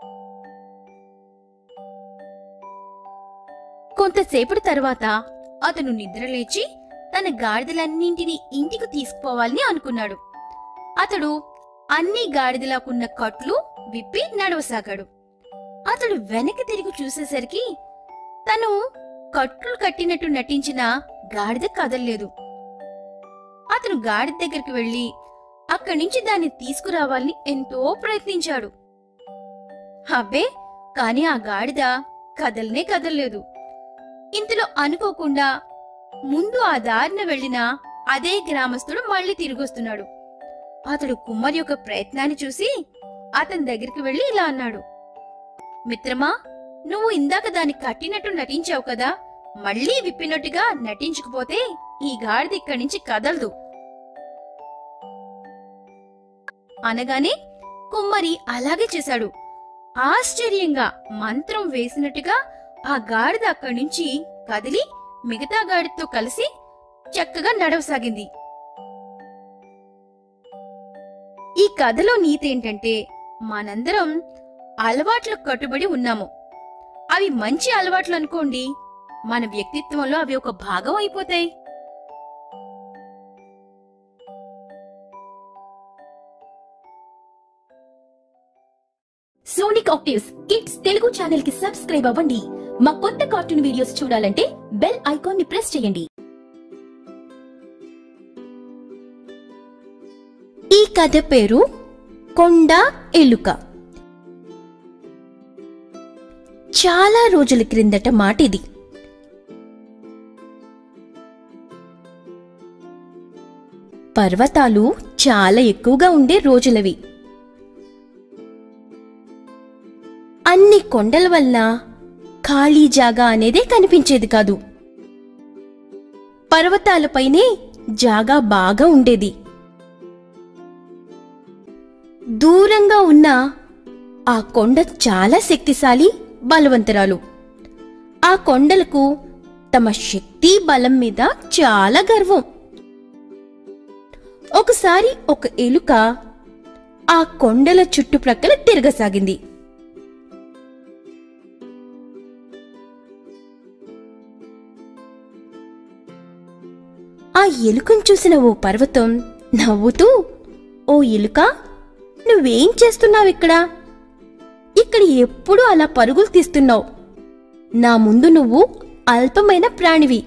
కొంతసేపటి తర్వాత అతను నిద్రలేచి తన గాడిదలన్నింటినీ ఇంటికి తీసుకుపోవాలని అనుకున్నాడు అతడు అన్ని గాడిదలాకున్న కట్లు విప్పి నడవసాగాడు అతడు వెనక్కి తిరిగి చూసేసరికి తను కట్లు కట్టినట్టు నటించిన గాడిద కదల్లేదు అతను గాడిద దగ్గరికి వెళ్లి అక్కడి నుంచి దాన్ని తీసుకురావాలని ఎంతో ప్రయత్నించాడు అబ్బే కాని ఆ గాడిద కదలనే కదల్లేదు ఇంతలో అనుకోకుండా ముందు ఆ దారిన వెళ్లిన అదే గ్రామస్తుడు మళ్ళీ తిరిగొస్తున్నాడు అతడు కుమ్మరి యొక్క ప్రయత్నాన్ని చూసి అతని దగ్గరికి వెళ్లి ఇలా అన్నాడు మిత్రమా నువ్వు ఇందాక దాన్ని కట్టినట్టు నటించావు కదా మళ్ళీ విప్పినట్టుగా నటించకపోతే ఈ గాడిద ఇక్కడి నుంచి కదలదు అనగానే కుమ్మరి అలాగే చేశాడు ఆశ్చర్యంగా మంత్రం వేసినట్టుగా ఆ గాడిద అక్కడి నుంచి కదిలి మిగతా గాడితో కలిసి చక్కగా నడవసాగింది ఈ కథలో నీతి ఏంటంటే మనందరం అలవాట్లకు కట్టుబడి ఉన్నాము అవి మంచి అలవాట్లు అనుకోండి మన వ్యక్తిత్వంలో అవి ఒక భాగం అయిపోతాయి Sonic actives kids Telugu channel కి సబ్స్క్రైబ్ అవ్వండి మా కొత్త కార్టూన్ వీడియోస్ చూడాలంటే బెల్ ఐకాన్ ని ప్రెస్ చేయండి ఈ కథ పేరు కొండ ఎలుక చాలా రోజుల క్రిందట మాట ఇది పర్వతాలు చాలా ఎక్కువగా ఉండే రోజులవి అన్ని కొండల వలన ఖాళీ జాగా అనేదే కనిపించేది కాదు పర్వతాలపైనే జాగా బాగా ఉండేది దూరంగా ఉన్న ఆ కొండ చాలా శక్తిశాలి బలవంతరాలు ఆ కొండలకు తమ శక్తి బలం మీద చాలా గర్వం ఒకసారి ఒక ఎలుక ఆ కొండల చుట్టుప్రక్కల తిరగసాగింది ఆ ఎలుకను చూసిన ఓ పర్వతం నవ్వుతూ ఓ ఎలుక నువ్వేం చేస్తున్నావిక్కడ ఇక్కడ ఎప్పుడూ అలా పరుగులు తీస్తున్నావు నా ముందు నువ్వు అల్పమైన ప్రాణివి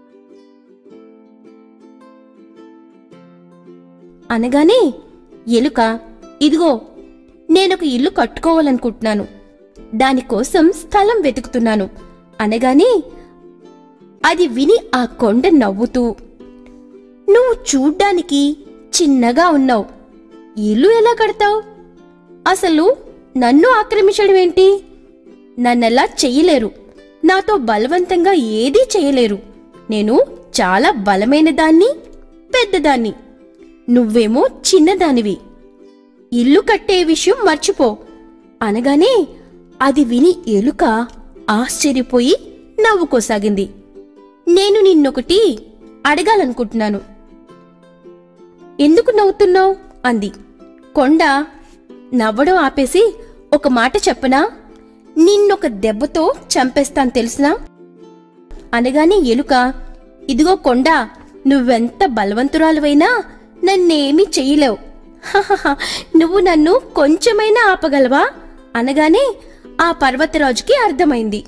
అనగానే ఎలుక ఇదిగో నేనొక ఇల్లు కట్టుకోవాలనుకుంటున్నాను దానికోసం స్థలం వెతుకుతున్నాను అనగానే అది విని ఆ కొండ నవ్వుతూ నువ్వు చూడ్డానికి చిన్నగా ఉన్నావు ఇల్లు ఎలా కడతావు అసలు నన్ను ఆక్రమించడం ఏంటి నన్నెలా చెయ్యలేరు నాతో బలవంతంగా ఏదీ చేయలేరు నేను చాలా బలమైన దాన్ని పెద్దదాన్ని నువ్వేమో చిన్నదానివి ఇల్లు కట్టే విషయం మర్చిపో అనగానే అది విని ఎలుక ఆశ్చర్యపోయి నవ్వుకోసాగింది నేను నిన్నొకటి అడగాలనుకుంటున్నాను ఎందుకు నవ్వుతున్నావు అంది కొండ నవ్వడం ఆపేసి ఒక మాట చెప్పనా నిన్నొక దెబ్బతో చంపేస్తాను తెలుసునా అనగానే ఎలుక ఇదిగో కొండ నువ్వెంత బలవంతురాలువైనా నన్నేమీ చెయ్యలేవు హహహ, నువ్వు నన్ను కొంచెమైనా ఆపగలవా అనగానే ఆ పర్వతరాజుకి అర్థమైంది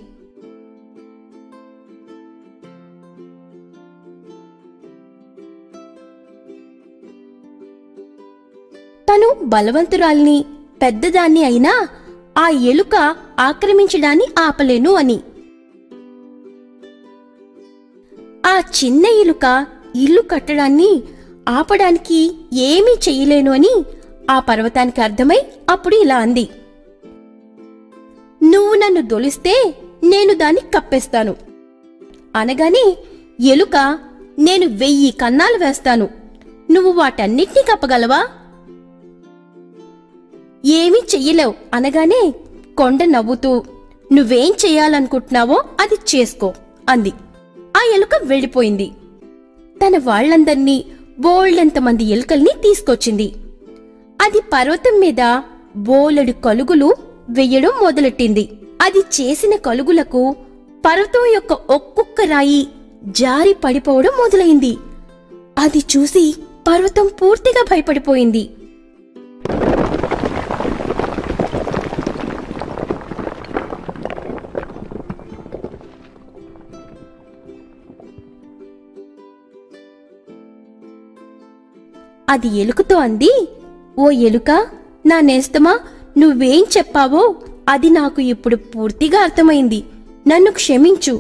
తను బలవంతురాల్ని పెద్దదాన్ని అయినా ఆ ఎలుక ఆక్రమించడాన్ని ఆపలేను అని ఆ చిన్న ఎలుక ఇల్లు కట్టడాన్ని ఆపడానికి ఏమీ చెయ్యలేను అని ఆ పర్వతానికి అర్థమై అప్పుడు ఇలా అంది నువ్వు నన్ను దొలిస్తే నేను దాన్ని కప్పేస్తాను అనగానే ఎలుక నేను వెయ్యి కన్నాలు వేస్తాను నువ్వు వాటన్నిటినీ కప్పగలవా ఏమీ చెయ్యలేవు అనగానే కొండ నవ్వుతూ నువ్వేం చెయ్యాలనుకుంటున్నావో అది చేసుకో అంది ఆ ఎలుక వెళ్ళిపోయింది తన వాళ్ళందర్నీ బోల్డంతమంది ఎలుకల్ని తీసుకొచ్చింది అది పర్వతం మీద బోలెడు కలుగులు వెయ్యడం మొదలెట్టింది అది చేసిన కలుగులకు పర్వతం యొక్క ఒక్కొక్క రాయి జారి పడిపోవడం మొదలైంది అది చూసి పర్వతం పూర్తిగా భయపడిపోయింది అది ఎలుకతో అంది ఓ ఎలుక నా నేస్తమా నువ్వేం చెప్పావో అది నాకు ఇప్పుడు పూర్తిగా అర్థమైంది నన్ను క్షమించు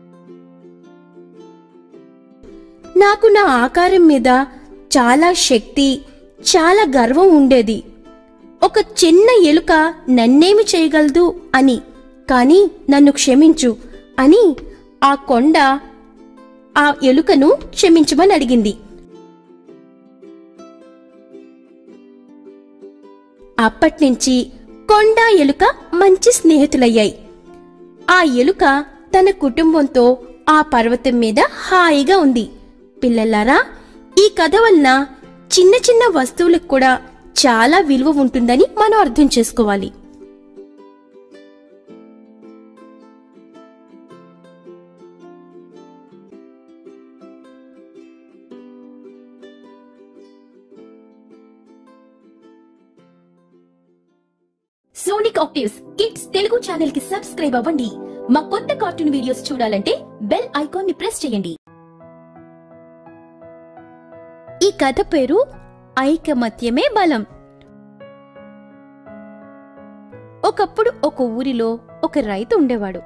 నాకు నా ఆకారం మీద చాలా శక్తి చాలా గర్వం ఉండేది ఒక చిన్న ఎలుక నన్నేమి చేయగలదు అని కాని నన్ను క్షమించు అని ఆ కొండ ఆ ఎలుకను క్షమించమని అడిగింది అప్పట్నుంచి కొండ ఎలుక మంచి స్నేహితులయ్యాయి ఆ ఎలుక తన కుటుంబంతో ఆ పర్వతం మీద హాయిగా ఉంది పిల్లలారా ఈ కథ వలన చిన్న చిన్న వస్తువులకు కూడా చాలా విలువ ఉంటుందని మనం అర్థం చేసుకోవాలి Sonic actives kids Telugu channel కి సబ్స్క్రైబ్ అవ్వండి మా కొత్త కార్టూన్ వీడియోస్ చూడాలంటే బెల్ ఐకాన్ ని ప్రెస్ చేయండి ఈ కథ పేరు ఐకమత్యమే బలం ఒకప్పుడు ఒక ఊరిలో ఒక రైతు ఉండేవాడు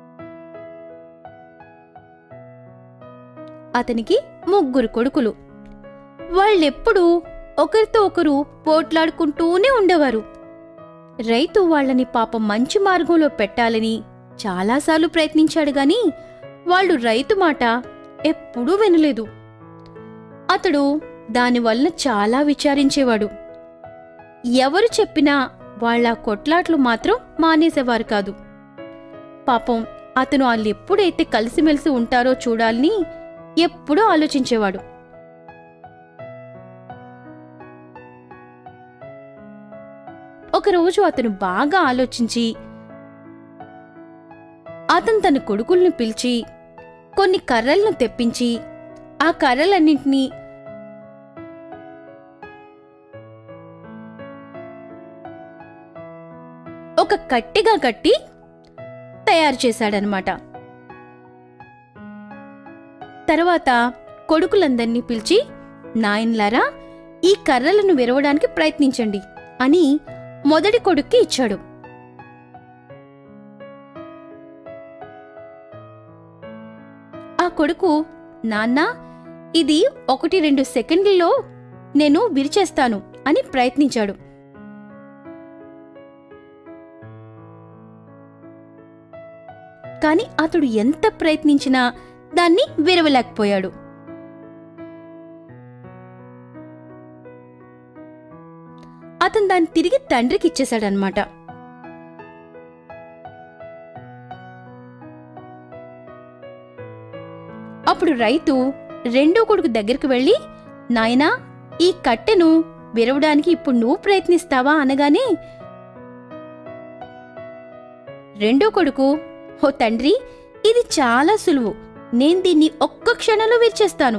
అతనికి ముగ్గురు కొడుకులు వాళ్ళెప్పుడూ ఒకరితో ఒకరు పోట్లాడుకుంటూనే ఉండేవారు రైతు వాళ్ళని పాపం మంచి మార్గంలో పెట్టాలని చాలాసార్లు ప్రయత్నించాడు గాని వాళ్ళు రైతు మాట ఎప్పుడూ వినలేదు అతడు దానివల్ల చాలా విచారించేవాడు ఎవరు చెప్పినా వాళ్ళ కొట్లాట్లు మాత్రం మానేసేవారు కాదు పాపం అతను వాళ్ళు ఎప్పుడైతే కలిసిమెలిసి ఉంటారో చూడాలని ఎప్పుడూ ఆలోచించేవాడు ఒకరోజు అతను బాగా ఆలోచించి అతను తన కొడుకుల్ని పిలిచి కొన్ని కర్రలను తెప్పించి ఆ కర్రలన్నింటినీ ఒక కట్టెగా కట్టి తయారు చేశాడనమాట తర్వాత కొడుకులందర్నీ పిలిచి నాయన్లారా ఈ కర్రలను విరవడానికి ప్రయత్నించండి అని మొదటి కొడుక్కి ఇచ్చాడు ఆ కొడుకు నాన్నా ఇది ఒకటి రెండు సెకండ్లలో నేను విరిచేస్తాను అని ప్రయత్నించాడు కాని అతడు ఎంత ప్రయత్నించినా దాన్ని విరవలేకపోయాడు అతను దాన్ని తిరిగి తండ్రికి ఇచ్చేశాడనమాట అప్పుడు రైతు రెండో కొడుకు దగ్గరికి వెళ్ళి నాయనా ఈ కట్టెను విరవడానికి ఇప్పుడు నువ్వు ప్రయత్నిస్తావా అనగానే రెండో కొడుకు ఓ తండ్రి ఇది చాలా సులువు నేను దీన్ని ఒక్క క్షణంలో విరిచేస్తాను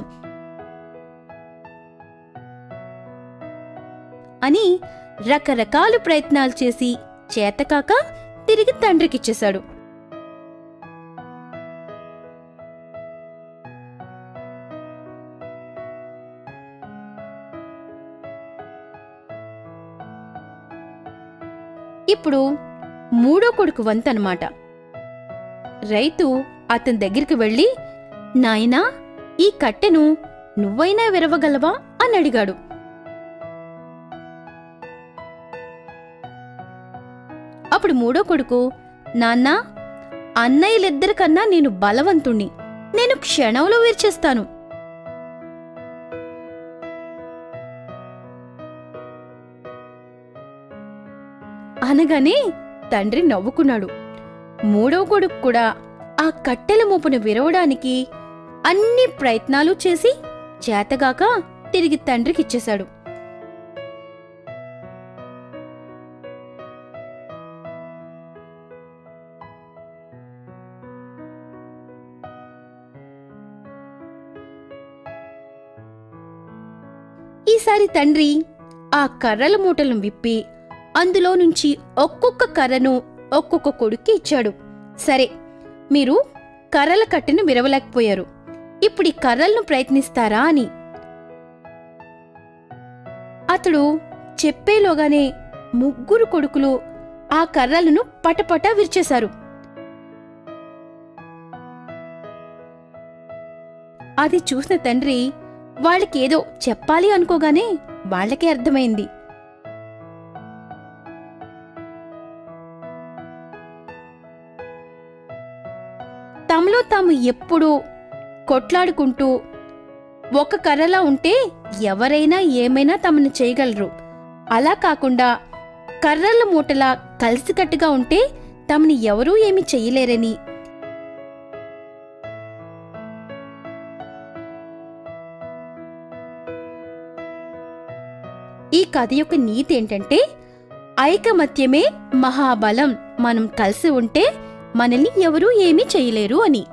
అని రకరకాల ప్రయత్నాలు చేసి చేతకాక తిరిగి తండ్రికిచ్చేశాడు ఇప్పుడు మూడో కొడుకు వంతనమాట రైతు అతని దగ్గరికి వెళ్ళి నాయనా ఈ కట్టెను నువ్వైనా విరవగలవా అని అడిగాడు అప్పుడు మూడో కొడుకు నాన్నా అన్నయ్యలిద్దరికన్నా నేను బలవంతుణ్ణి నేను క్షణంలో విరిచేస్తాను అనగానే తండ్రి నవ్వుకున్నాడు మూడో కొడుకు కూడా ఆ కట్టెల మోపును విరవడానికి అన్ని ప్రయత్నాలు చేసి చేతగాక తిరిగి తండ్రికిచ్చేశాడు ఈసారి తండ్రి ఆ కర్రల మూటలను విప్పి అందులో నుంచి ఒక్కొక్క కర్రను ఒక్కొక్క కొడుక్కి ఇచ్చాడు సరే మీరు కర్రల కట్టెను విరవలేకపోయారు ఇప్పుడు ఈ కర్రలను ప్రయత్నిస్తారా అని అతడు చెప్పేలోగానే ముగ్గురు కొడుకులు ఆ కర్రలను పటపట విరిచేశారు అది చూసిన తండ్రి వాళ్ళకేదో చెప్పాలి అనుకోగానే వాళ్ళకే అర్థమైంది తమలో తాము ఎప్పుడూ కొట్లాడుకుంటూ ఒక కర్రలా ఉంటే ఎవరైనా ఏమైనా తమను చేయగలరు అలా కాకుండా కర్రల మూటలా కలిసికట్టుగా ఉంటే తమని ఎవరూ ఏమీ చెయ్యలేరని ఈ కథ యొక్క నీతి ఏంటంటే ఐకమత్యమే మహాబలం మనం కలిసి ఉంటే మనల్ని ఎవరూ ఏమీ చేయలేరు అని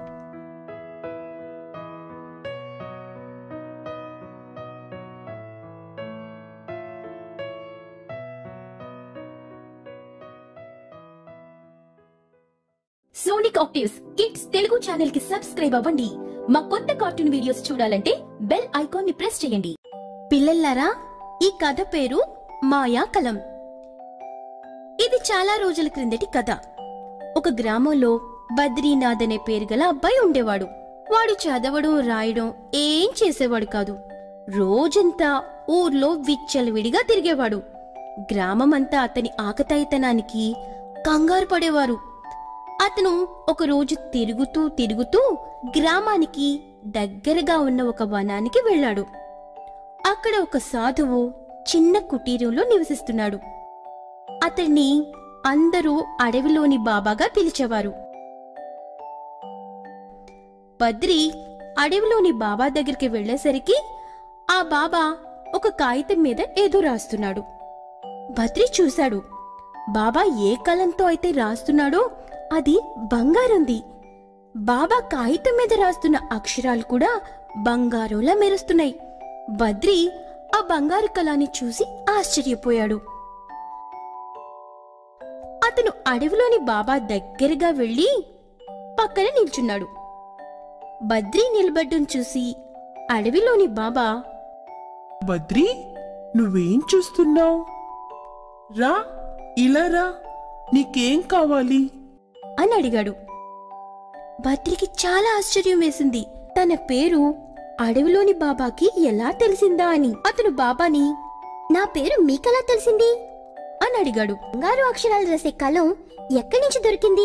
Sonic actives kids Telugu channel కి సబ్స్క్రైబ్ అవ్వండి మా కొత్త కార్టూన్ వీడియోస్ చూడాలంటే బెల్ ఐకాన్ ని ప్రెస్ చేయండి పిల్లల్లారా ఈ కథ పేరు మాయాకలం ఇది చాలా రోజుల క్రిందటి కథ ఒక గ్రామంలో బద్రీనాథ్ అనే పేరు గల అబ్బాయి ఉండేవాడు వాడు చదవడం రాయడం ఏం చేసేవాడు కాదు రోజంతా ఊర్లో విచ్చలవిడిగా తిరిగేవాడు గ్రామమంతా అతని ఆకతాయితనానికి కంగారు పడేవారు అతను ఒకరోజు తిరుగుతూ తిరుగుతూ గ్రామానికి దగ్గరగా ఉన్న ఒక వనానికి వెళ్ళాడు అక్కడ ఒక సాధువు చిన్న కుటీరంలో నివసిస్తున్నాడు అతన్ని అందరూ అడవిలోని బాబాగా పిలిచేవారు బద్రి అడవిలోని బాబా దగ్గరికి వెళ్ళేసరికి ఆ బాబా ఒక కాగితం మీద ఏదో రాస్తున్నాడు బద్రి చూశాడు బాబా ఏ కలంతో అయితే రాస్తున్నాడో అది బంగారంది బాబా కాగితం మీద రాస్తున్న అక్షరాలు కూడా బంగారంలా మెరుస్తున్నాయి బద్రి ఆ బంగారు కళాన్ని చూసి ఆశ్చర్యపోయాడు అతను అడవిలోని బాబా దగ్గరగా వెళ్ళి పక్కన నిల్చున్నాడు బద్రి నిలబడ్డం చూసి అడవిలోని బాబా బద్రి నువ్వేం చూస్తున్నావు రా ఇలా రా నీకేం కావాలి అని అడిగాడు బద్రికి చాలా ఆశ్చర్యం వేసింది తన పేరు అడవిలోని బాబాకి ఎలా తెలిసిందా అని అతను బాబాని నా పేరు మీకెలా తెలిసింది అని అడిగాడు బంగారు అక్షరాలు రాసే కలం ఎక్కడి నుంచి దొరికింది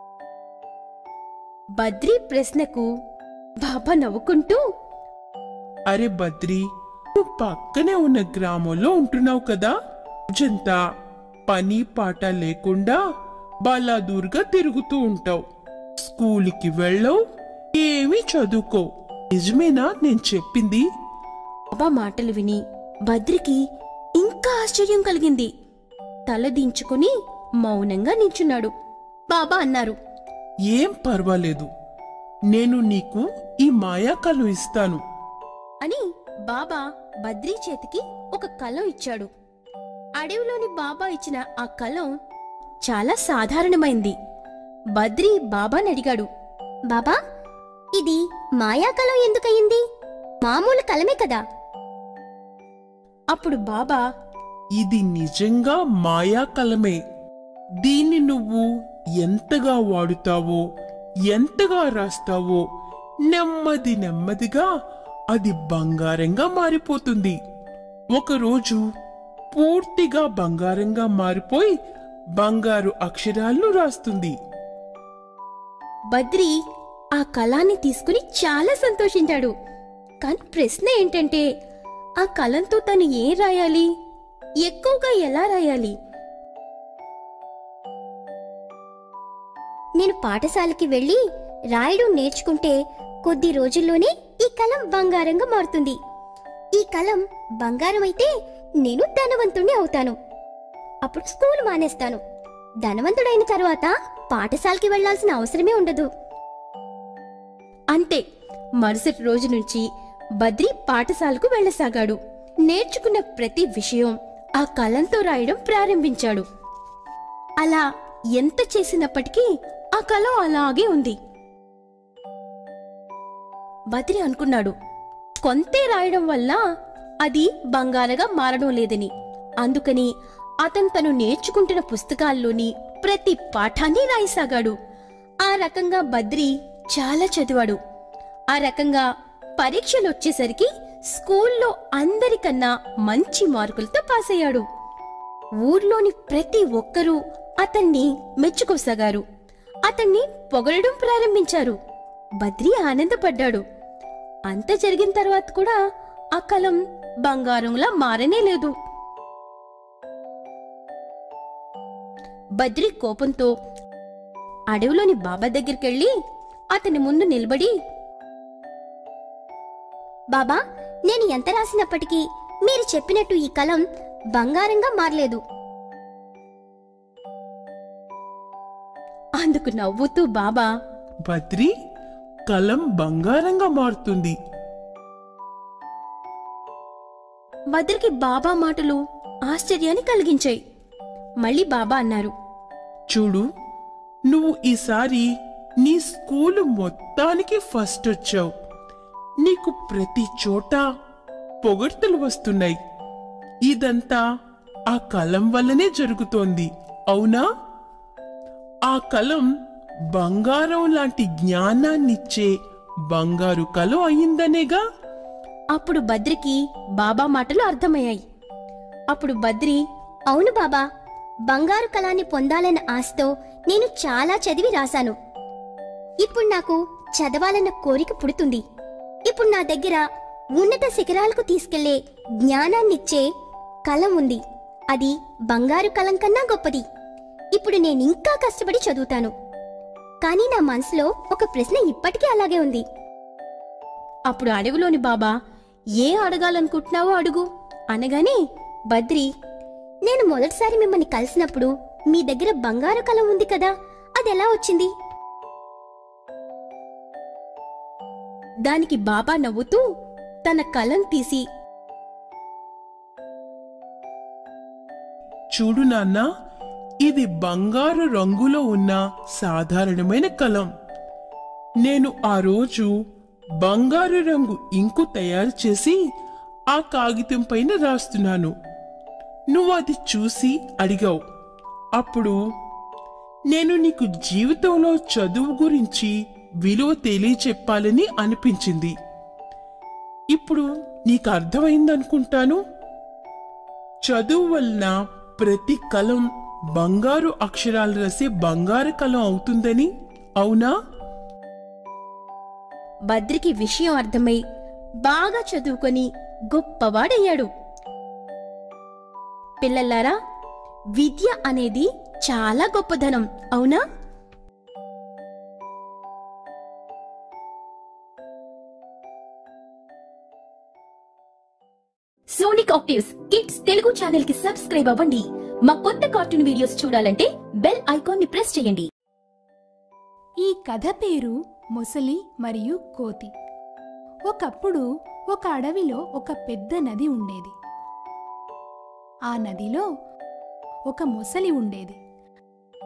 బద్రి ప్రశ్నకు బాబా నవ్వుకుంటూ అరే బద్రి నువ్వు పక్కనే ఉన్న గ్రామంలో ఉంటున్నావు కదా రోజంతా పని పాట లేకుండా బలాదూర్గా తిరుగుతూ ఉంటావు స్కూల్కి వెళ్ళవు ఏమీ చదువుకో నిజమేనా నేను చెప్పింది బాబా మాటలు విని బద్రికి ఇంకా ఆశ్చర్యం కలిగింది తల దించుకుని మౌనంగా నించున్నాడు బాబా అన్నారు ఏం పర్వాలేదు నేను నీకు ఈ మాయాకలు ఇస్తాను అని బాబా బద్రీ చేతికి ఒక కలం ఇచ్చాడు అడవిలోని బాబా ఇచ్చిన ఆ కలం చాలా సాధారణమైంది బద్రి బాబాని అడిగాడు బాబా ఇది మాయాకలం ఎందుకయింది మామూలు కలమే కదా అప్పుడు బాబా ఇది నిజంగా మాయా కలమే దీన్ని నువ్వు ఎంతగా వాడుతావో ఎంతగా రాస్తావో నెమ్మది నెమ్మదిగా అది బంగారంగా మారిపోతుంది ఒకరోజు పూర్తిగా బంగారంగా మారిపోయి బంగారు అక్షరాలను రాస్తుంది బద్రి ఆ కళాన్ని తీసుకుని చాలా సంతోషించాడు కాని ప్రశ్న ఏంటంటే ఆ కలంతో తను ఏం రాయాలి ఎక్కువగా ఎలా రాయాలి నేను పాఠశాలకి వెళ్ళి రాయడం నేర్చుకుంటే కొద్ది రోజుల్లోనే ఈ కలం బంగారంగా మారుతుంది ఈ కలం బంగారం అయితే నేను ధనవంతుణ్ణి అవుతాను అప్పుడు స్కూల్ మానేస్తాను ధనవంతుడైన తర్వాత పాఠశాలకి వెళ్ళాల్సిన అవసరమే ఉండదు అంతే మరుసటి రోజు నుంచి బద్రి పాఠశాలకు వెళ్ళసాగాడు నేర్చుకున్న ప్రతి విషయం ఆ కలంతో రాయడం ప్రారంభించాడు అలా ఎంత చేసినప్పటికీ ఆ కలం అలాగే ఉంది బద్రి అనుకున్నాడు కొంతే రాయడం వల్ల అది బంగారగా మారడం లేదని అందుకని అతను తను నేర్చుకుంటున్న పుస్తకాల్లోని ప్రతి పాఠాన్ని రాయసాగాడు ఆ రకంగా బద్రి చాలా చదివాడు ఆ రకంగా పరీక్షలు వచ్చేసరికి స్కూల్లో అందరికన్నా మంచి మార్కులతో పాస్ అయ్యాడు ఊర్లోని ప్రతి ఒక్కరూ అతన్ని మెచ్చుకోసాగారు అతన్ని పొగడడం ప్రారంభించారు బద్రి ఆనందపడ్డాడు అంత జరిగిన తర్వాత కూడా ఆ కలం బంగారంలా మారనే లేదు బద్రి కోపంతో అడవిలోని బాబా దగ్గరికెళ్ళి అతని ముందు నిలబడి బాబా నేను ఎంత రాసినప్పటికీ మీరు చెప్పినట్టు ఈ కలం బంగారంగా మారలేదు అందుకు నవ్వుతూ బాబా బద్రి కలం బంగారంగా మారుతుంది బద్రికి బాబా మాటలు ఆశ్చర్యాన్ని కలిగించాయి మళ్ళీ బాబా అన్నారు చూడు నువ్వు ఈసారి నీ స్కూలు మొత్తానికి ఫస్ట్ వచ్చావు నీకు ప్రతి చోట పొగడ్తలు వస్తున్నాయి ఇదంతా ఆ కలం వల్లనే జరుగుతోంది అవునా ఆ కలం బంగారం లాంటి జ్ఞానాన్నిచ్చే బంగారు కలం అయిందనేగా అప్పుడు బద్రికి బాబా మాటలు అర్థమయ్యాయి అప్పుడు బద్రి అవును బాబా బంగారు కళాన్ని పొందాలన్న ఆశతో నేను చాలా చదివి రాశాను ఇప్పుడు నాకు చదవాలన్న కోరిక పుడుతుంది ఇప్పుడు నా దగ్గర ఉన్నత శిఖరాలకు తీసుకెళ్లే జ్ఞానాన్నిచ్చే కలం ఉంది అది బంగారు కలం కన్నా గొప్పది ఇప్పుడు నేను ఇంకా కష్టపడి చదువుతాను కానీ నా మనసులో ఒక ప్రశ్న ఇప్పటికీ అలాగే ఉంది అప్పుడు అడవిలోని బాబా ఏ అడగాలనుకుంటున్నావో అడుగు అనగానే బద్రి నేను మొదటిసారి మిమ్మల్ని కలిసినప్పుడు మీ దగ్గర బంగారు కలం ఉంది కదా అది ఎలా వచ్చింది దానికి బాబా నవ్వుతూ తన కలం తీసి చూడు నాన్న ఇది బంగారు రంగులో ఉన్న సాధారణమైన కలం నేను ఆ రోజు బంగారు రంగు ఇంకు తయారు చేసి ఆ కాగితం పైన రాస్తున్నాను నువ్వు అది చూసి అడిగావు అప్పుడు నేను నీకు జీవితంలో చదువు గురించి విలువ తెలియచెప్పాలని అనిపించింది ఇప్పుడు నీకు అర్థమైందనుకుంటాను చదువు వలన ప్రతి కలం బంగారు అక్షరాలు రాసే బంగారు కలం అవుతుందని అవునా బద్రికి విషయం అర్థమై బాగా చదువుకొని గొప్పవాడయ్యాడు పిల్లల్లారా విద్య అనేది చాలా గొప్పదనం అవునా Sonic actives kids Telugu channel కి సబ్స్క్రైబ్ అవ్వండి మా కొత్త కార్టూన్ వీడియోస్ చూడాలంటే బెల్ ఐకాన్ ని ప్రెస్ చేయండి ఈ కథ పేరు మొసలి మరియు కోతి ఒకప్పుడు ఒక అడవిలో ఒక పెద్ద నది ఉండేది ఆ నదిలో ఒక మొసలి ఉండేది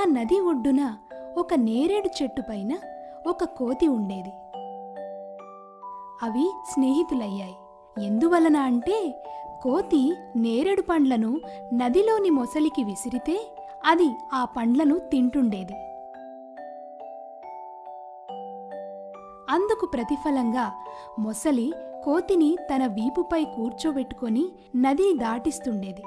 నది ఒడ్డున ఒక నేరేడు చెట్టు పైన ఒక కోతి ఉండేది అవి స్నేహితులయ్యాయి ఎందువలన అంటే కోతి నేరేడు పండ్లను నదిలోని మొసలికి విసిరితే అది ఆ పండ్లను తింటుండేది అందుకు ప్రతిఫలంగా మొసలి కోతిని తన వీపుపై కూర్చోబెట్టుకొని నది దాటిస్తుండేది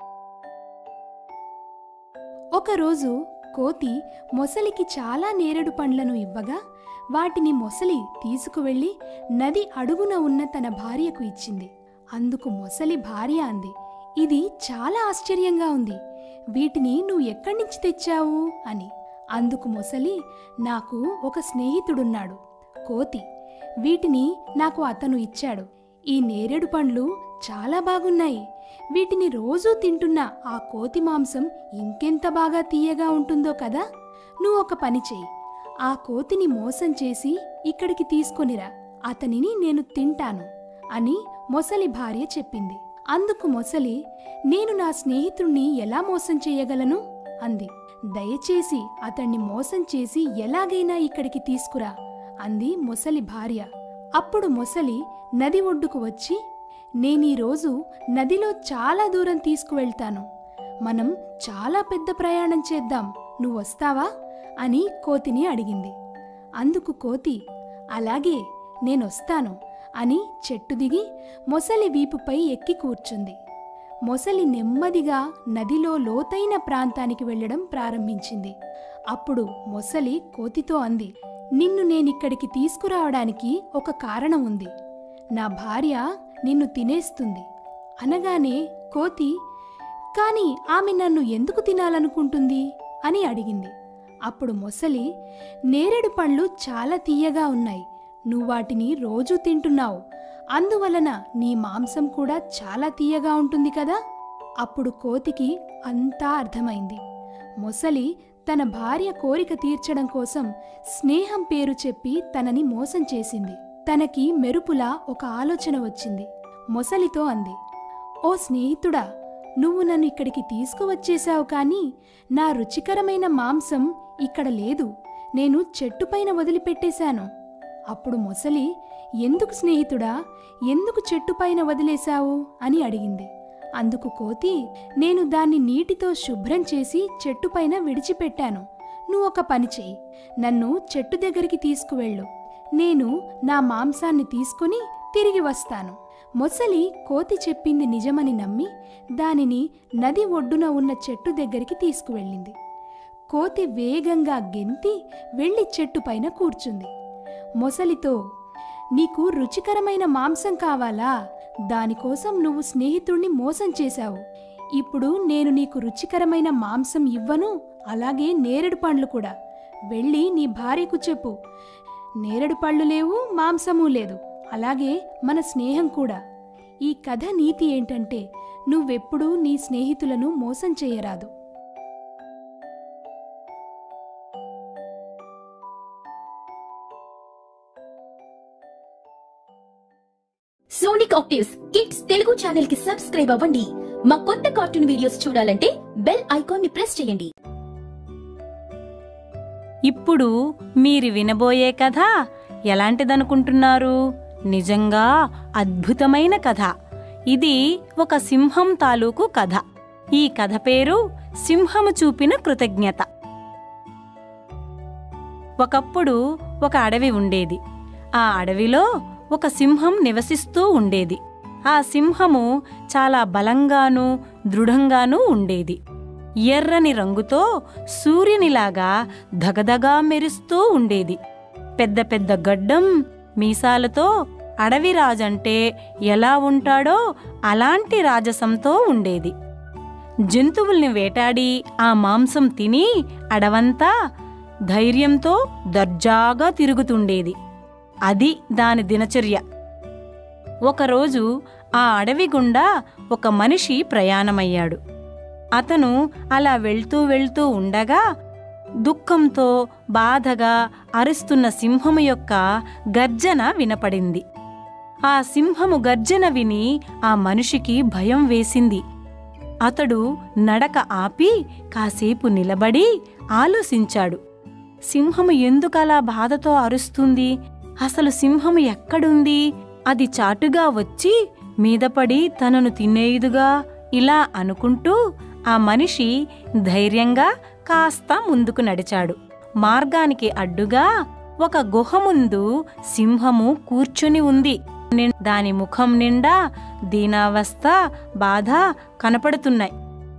ఒకరోజు కోతి మొసలికి చాలా నేరేడు పండ్లను ఇవ్వగా వాటిని మొసలి తీసుకువెళ్ళి నది అడుగున ఉన్న తన భార్యకు ఇచ్చింది అందుకు మొసలి భార్య అంది ఇది చాలా ఆశ్చర్యంగా ఉంది వీటిని నువ్వు ఎక్కడి నుంచి తెచ్చావు అని అందుకు మొసలి నాకు ఒక స్నేహితుడున్నాడు కోతి వీటిని నాకు అతను ఇచ్చాడు ఈ నేరేడు పండ్లు చాలా బాగున్నాయి వీటిని రోజూ తింటున్న ఆ కోతి మాంసం ఇంకెంత బాగా తీయగా ఉంటుందో కదా నువ్వు ఒక పని చెయ్యి ఆ కోతిని మోసం చేసి ఇక్కడికి తీసుకొనిరా అతనిని నేను తింటాను అని మొసలి భార్య చెప్పింది అందుకు మొసలి నేను నా స్నేహితుణ్ణి ఎలా మోసం చేయగలను అంది దయచేసి అతన్ని మోసం చేసి ఎలాగైనా ఇక్కడికి తీసుకురా అంది మొసలి భార్య అప్పుడు మొసలి నది ఒడ్డుకు వచ్చి నేనీరోజు నదిలో చాలా దూరం తీసుకువెళ్తాను మనం చాలా పెద్ద ప్రయాణం చేద్దాం నువ్వు వస్తావా అని కోతిని అడిగింది అందుకు కోతి అలాగే నేనొస్తాను అని చెట్టు దిగి మొసలి వీపుపై ఎక్కి కూర్చుంది మొసలి నెమ్మదిగా నదిలో లోతైన ప్రాంతానికి వెళ్ళడం ప్రారంభించింది అప్పుడు మొసలి కోతితో అంది నిన్ను నేనిక్కడికి తీసుకురావడానికి ఒక కారణం ఉంది నా భార్య నిన్ను తినేస్తుంది అనగానే కోతి కాని ఆమె నన్ను ఎందుకు తినాలనుకుంటుంది అని అడిగింది అప్పుడు మొసలి నేరేడు పండ్లు చాలా తీయగా ఉన్నాయి నువ్వు వాటిని రోజూ తింటున్నావు అందువలన నీ మాంసం కూడా చాలా తీయగా ఉంటుంది కదా అప్పుడు కోతికి అంతా అర్థమైంది మొసలి తన భార్య కోరిక తీర్చడం కోసం స్నేహం పేరు చెప్పి తనని మోసం చేసింది తనకి మెరుపులా ఒక ఆలోచన వచ్చింది మొసలితో అంది ఓ స్నేహితుడా నువ్వు నన్ను ఇక్కడికి తీసుకువచ్చేశావు కానీ నా రుచికరమైన మాంసం ఇక్కడ లేదు నేను చెట్టుపైన వదిలిపెట్టేశాను అప్పుడు మొసలి ఎందుకు స్నేహితుడా ఎందుకు చెట్టుపైన వదిలేశావు అని అడిగింది అందుకు కోతి నేను దాన్ని నీటితో శుభ్రం చేసి చెట్టుపైన విడిచిపెట్టాను నువ్వు ఒక పని చెయ్యి నన్ను చెట్టు దగ్గరికి తీసుకువెళ్ళు నేను నా మాంసాన్ని తీసుకుని తిరిగి వస్తాను మొసలి కోతి చెప్పింది నిజమని నమ్మి దానిని నది ఒడ్డున ఉన్న చెట్టు దగ్గరికి తీసుకువెళ్ళింది కోతి వేగంగా గెంతి వెళ్ళి చెట్టుపైన కూర్చుంది మొసలితో నీకు రుచికరమైన మాంసం కావాలా దానికోసం నువ్వు స్నేహితుణ్ణి మోసం చేశావు ఇప్పుడు నేను నీకు రుచికరమైన మాంసం ఇవ్వను అలాగే నేరేడు పండ్లు కూడా వెళ్ళి నీ భార్యకు చెప్పు నేరేడు పళ్ళు లేవు మాంసము లేదు అలాగే మన స్నేహం కూడా ఈ కథ నీతి ఏంటంటే నువ్వెప్పుడూ నీ స్నేహితులను మోసం చేయరాదు Sonic actives kids Telugu channel కి సబ్స్క్రైబ్ అవ్వండి మా కొత్త కార్టూన్ వీడియోస్ చూడాలంటే బెల్ ఐకాన్ ని ప్రెస్ చేయండి ఇప్పుడు మీరు వినబోయే కథ ఎలాంటిదనుకుంటున్నారు నిజంగా అద్భుతమైన కథ ఇది ఒక సింహం తాలూకు కథ ఈ కథ పేరు సింహము చూపిన కృతజ్ఞత ఒకప్పుడు ఒక అడవి ఉండేది ఆ అడవిలో ఒక సింహం నివసిస్తూ ఉండేది ఆ సింహము చాలా బలంగానూ దృఢంగానూ ఉండేది ఎర్రని రంగుతో సూర్యునిలాగా ధగధగా మెరుస్తూ ఉండేది పెద్ద పెద్ద గడ్డం మీసాలతో అడవి రాజంటే ఎలా ఉంటాడో అలాంటి రాజసంతో ఉండేది జంతువుల్ని వేటాడి ఆ మాంసం తిని అడవంతా ధైర్యంతో దర్జాగా తిరుగుతుండేది అది దాని దినచర్య ఒకరోజు ఆ అడవి గుండా ఒక మనిషి ప్రయాణమయ్యాడు అతను అలా వెళ్తూ వెళ్తూ ఉండగా దుఃఖంతో బాధగా అరుస్తున్న సింహము యొక్క గర్జన వినపడింది ఆ సింహము గర్జన విని ఆ మనిషికి భయం వేసింది అతడు నడక ఆపి కాసేపు నిలబడి ఆలోచించాడు సింహము ఎందుకలా బాధతో అరుస్తుంది అసలు సింహము ఎక్కడుంది అది చాటుగా వచ్చి మీదపడి తనను తినేయుదుగా ఇలా అనుకుంటూ ఆ మనిషి ధైర్యంగా కాస్త ముందుకు నడిచాడు మార్గానికి అడ్డుగా ఒక గుహ ముందు సింహము కూర్చుని ఉంది నిన్- దాని ముఖం నిండా దీనావస్థ బాధ కనపడుతున్నాయి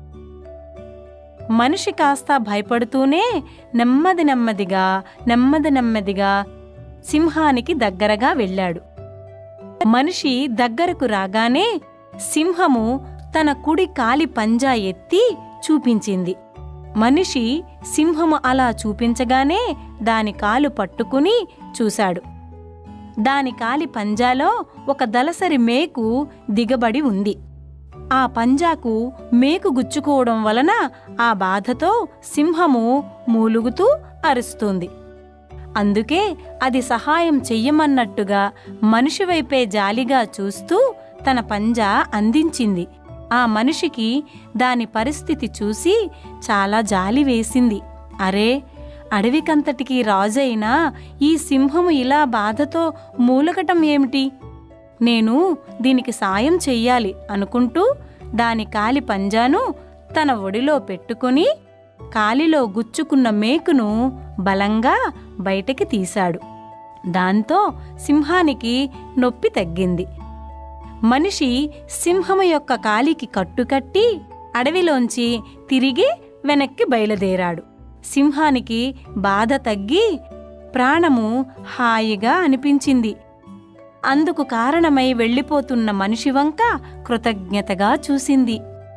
మనిషి కాస్త భయపడుతూనే నెమ్మది నెమ్మదిగా నెమ్మది నెమ్మదిగా సింహానికి దగ్గరగా వెళ్ళాడు మనిషి దగ్గరకు రాగానే సింహము తన కుడి కాలి పంజా ఎత్తి చూపించింది మనిషి సింహము అలా చూపించగానే దాని కాలు పట్టుకుని చూశాడు దాని కాలి పంజాలో ఒక దలసరి మేకు దిగబడి ఉంది ఆ పంజాకు మేకు గుచ్చుకోవడం వలన ఆ బాధతో సింహము మూలుగుతూ అరుస్తుంది అందుకే అది సహాయం చెయ్యమన్నట్టుగా మనిషి వైపే జాలిగా చూస్తూ తన పంజా అందించింది ఆ మనిషికి దాని పరిస్థితి చూసి చాలా జాలి వేసింది అరే అడవికంతటికి రాజైన ఈ సింహము ఇలా బాధతో మూలగటం ఏమిటి నేను దీనికి సాయం చెయ్యాలి అనుకుంటూ దాని కాలి పంజాను తన ఒడిలో పెట్టుకుని కాలిలో గుచ్చుకున్న మేకును బలంగా బయటికి తీశాడు దాంతో సింహానికి నొప్పి తగ్గింది మనిషి సింహము యొక్క కాలికి కట్టుకట్టి అడవిలోంచి తిరిగి వెనక్కి బయలుదేరాడు సింహానికి బాధ తగ్గి ప్రాణము హాయిగా అనిపించింది అందుకు కారణమై వెళ్ళిపోతున్న మనిషి వంక కృతజ్ఞతగా చూసింది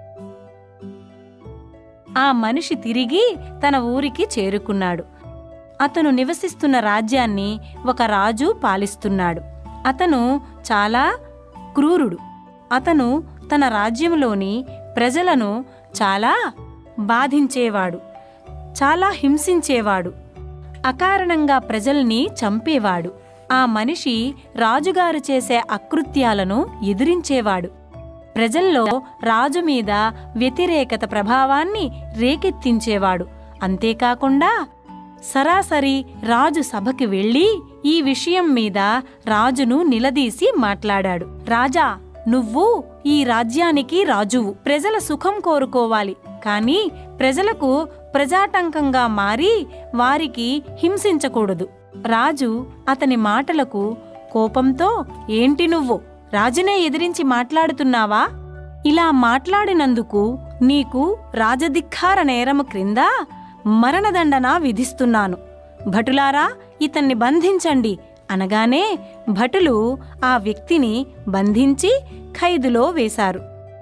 ఆ మనిషి తిరిగి తన ఊరికి చేరుకున్నాడు అతను నివసిస్తున్న రాజ్యాన్ని ఒక రాజు పాలిస్తున్నాడు అతను చాలా క్రూరుడు అతను తన రాజ్యంలోని ప్రజలను చాలా బాధించేవాడు చాలా హింసించేవాడు అకారణంగా ప్రజల్ని చంపేవాడు ఆ మనిషి రాజుగారు చేసే అకృత్యాలను ఎదిరించేవాడు ప్రజల్లో రాజు మీద వ్యతిరేకత ప్రభావాన్ని రేకెత్తించేవాడు అంతేకాకుండా సరాసరి రాజు సభకి వెళ్ళి ఈ విషయం మీద రాజును నిలదీసి మాట్లాడాడు రాజా నువ్వు ఈ రాజ్యానికి రాజువు ప్రజల సుఖం కోరుకోవాలి కాని ప్రజలకు ప్రజాటంకంగా మారి వారికి హింసించకూడదు రాజు అతని మాటలకు కోపంతో ఏంటి నువ్వు రాజునే ఎదిరించి మాట్లాడుతున్నావా ఇలా మాట్లాడినందుకు నీకు రాజధిక్కార నేరము క్రింద మరణదండన విధిస్తున్నాను భటులారా ఇతన్ని బంధించండి అనగానే భటులు ఆ వ్యక్తిని బంధించి ఖైదులో వేశారు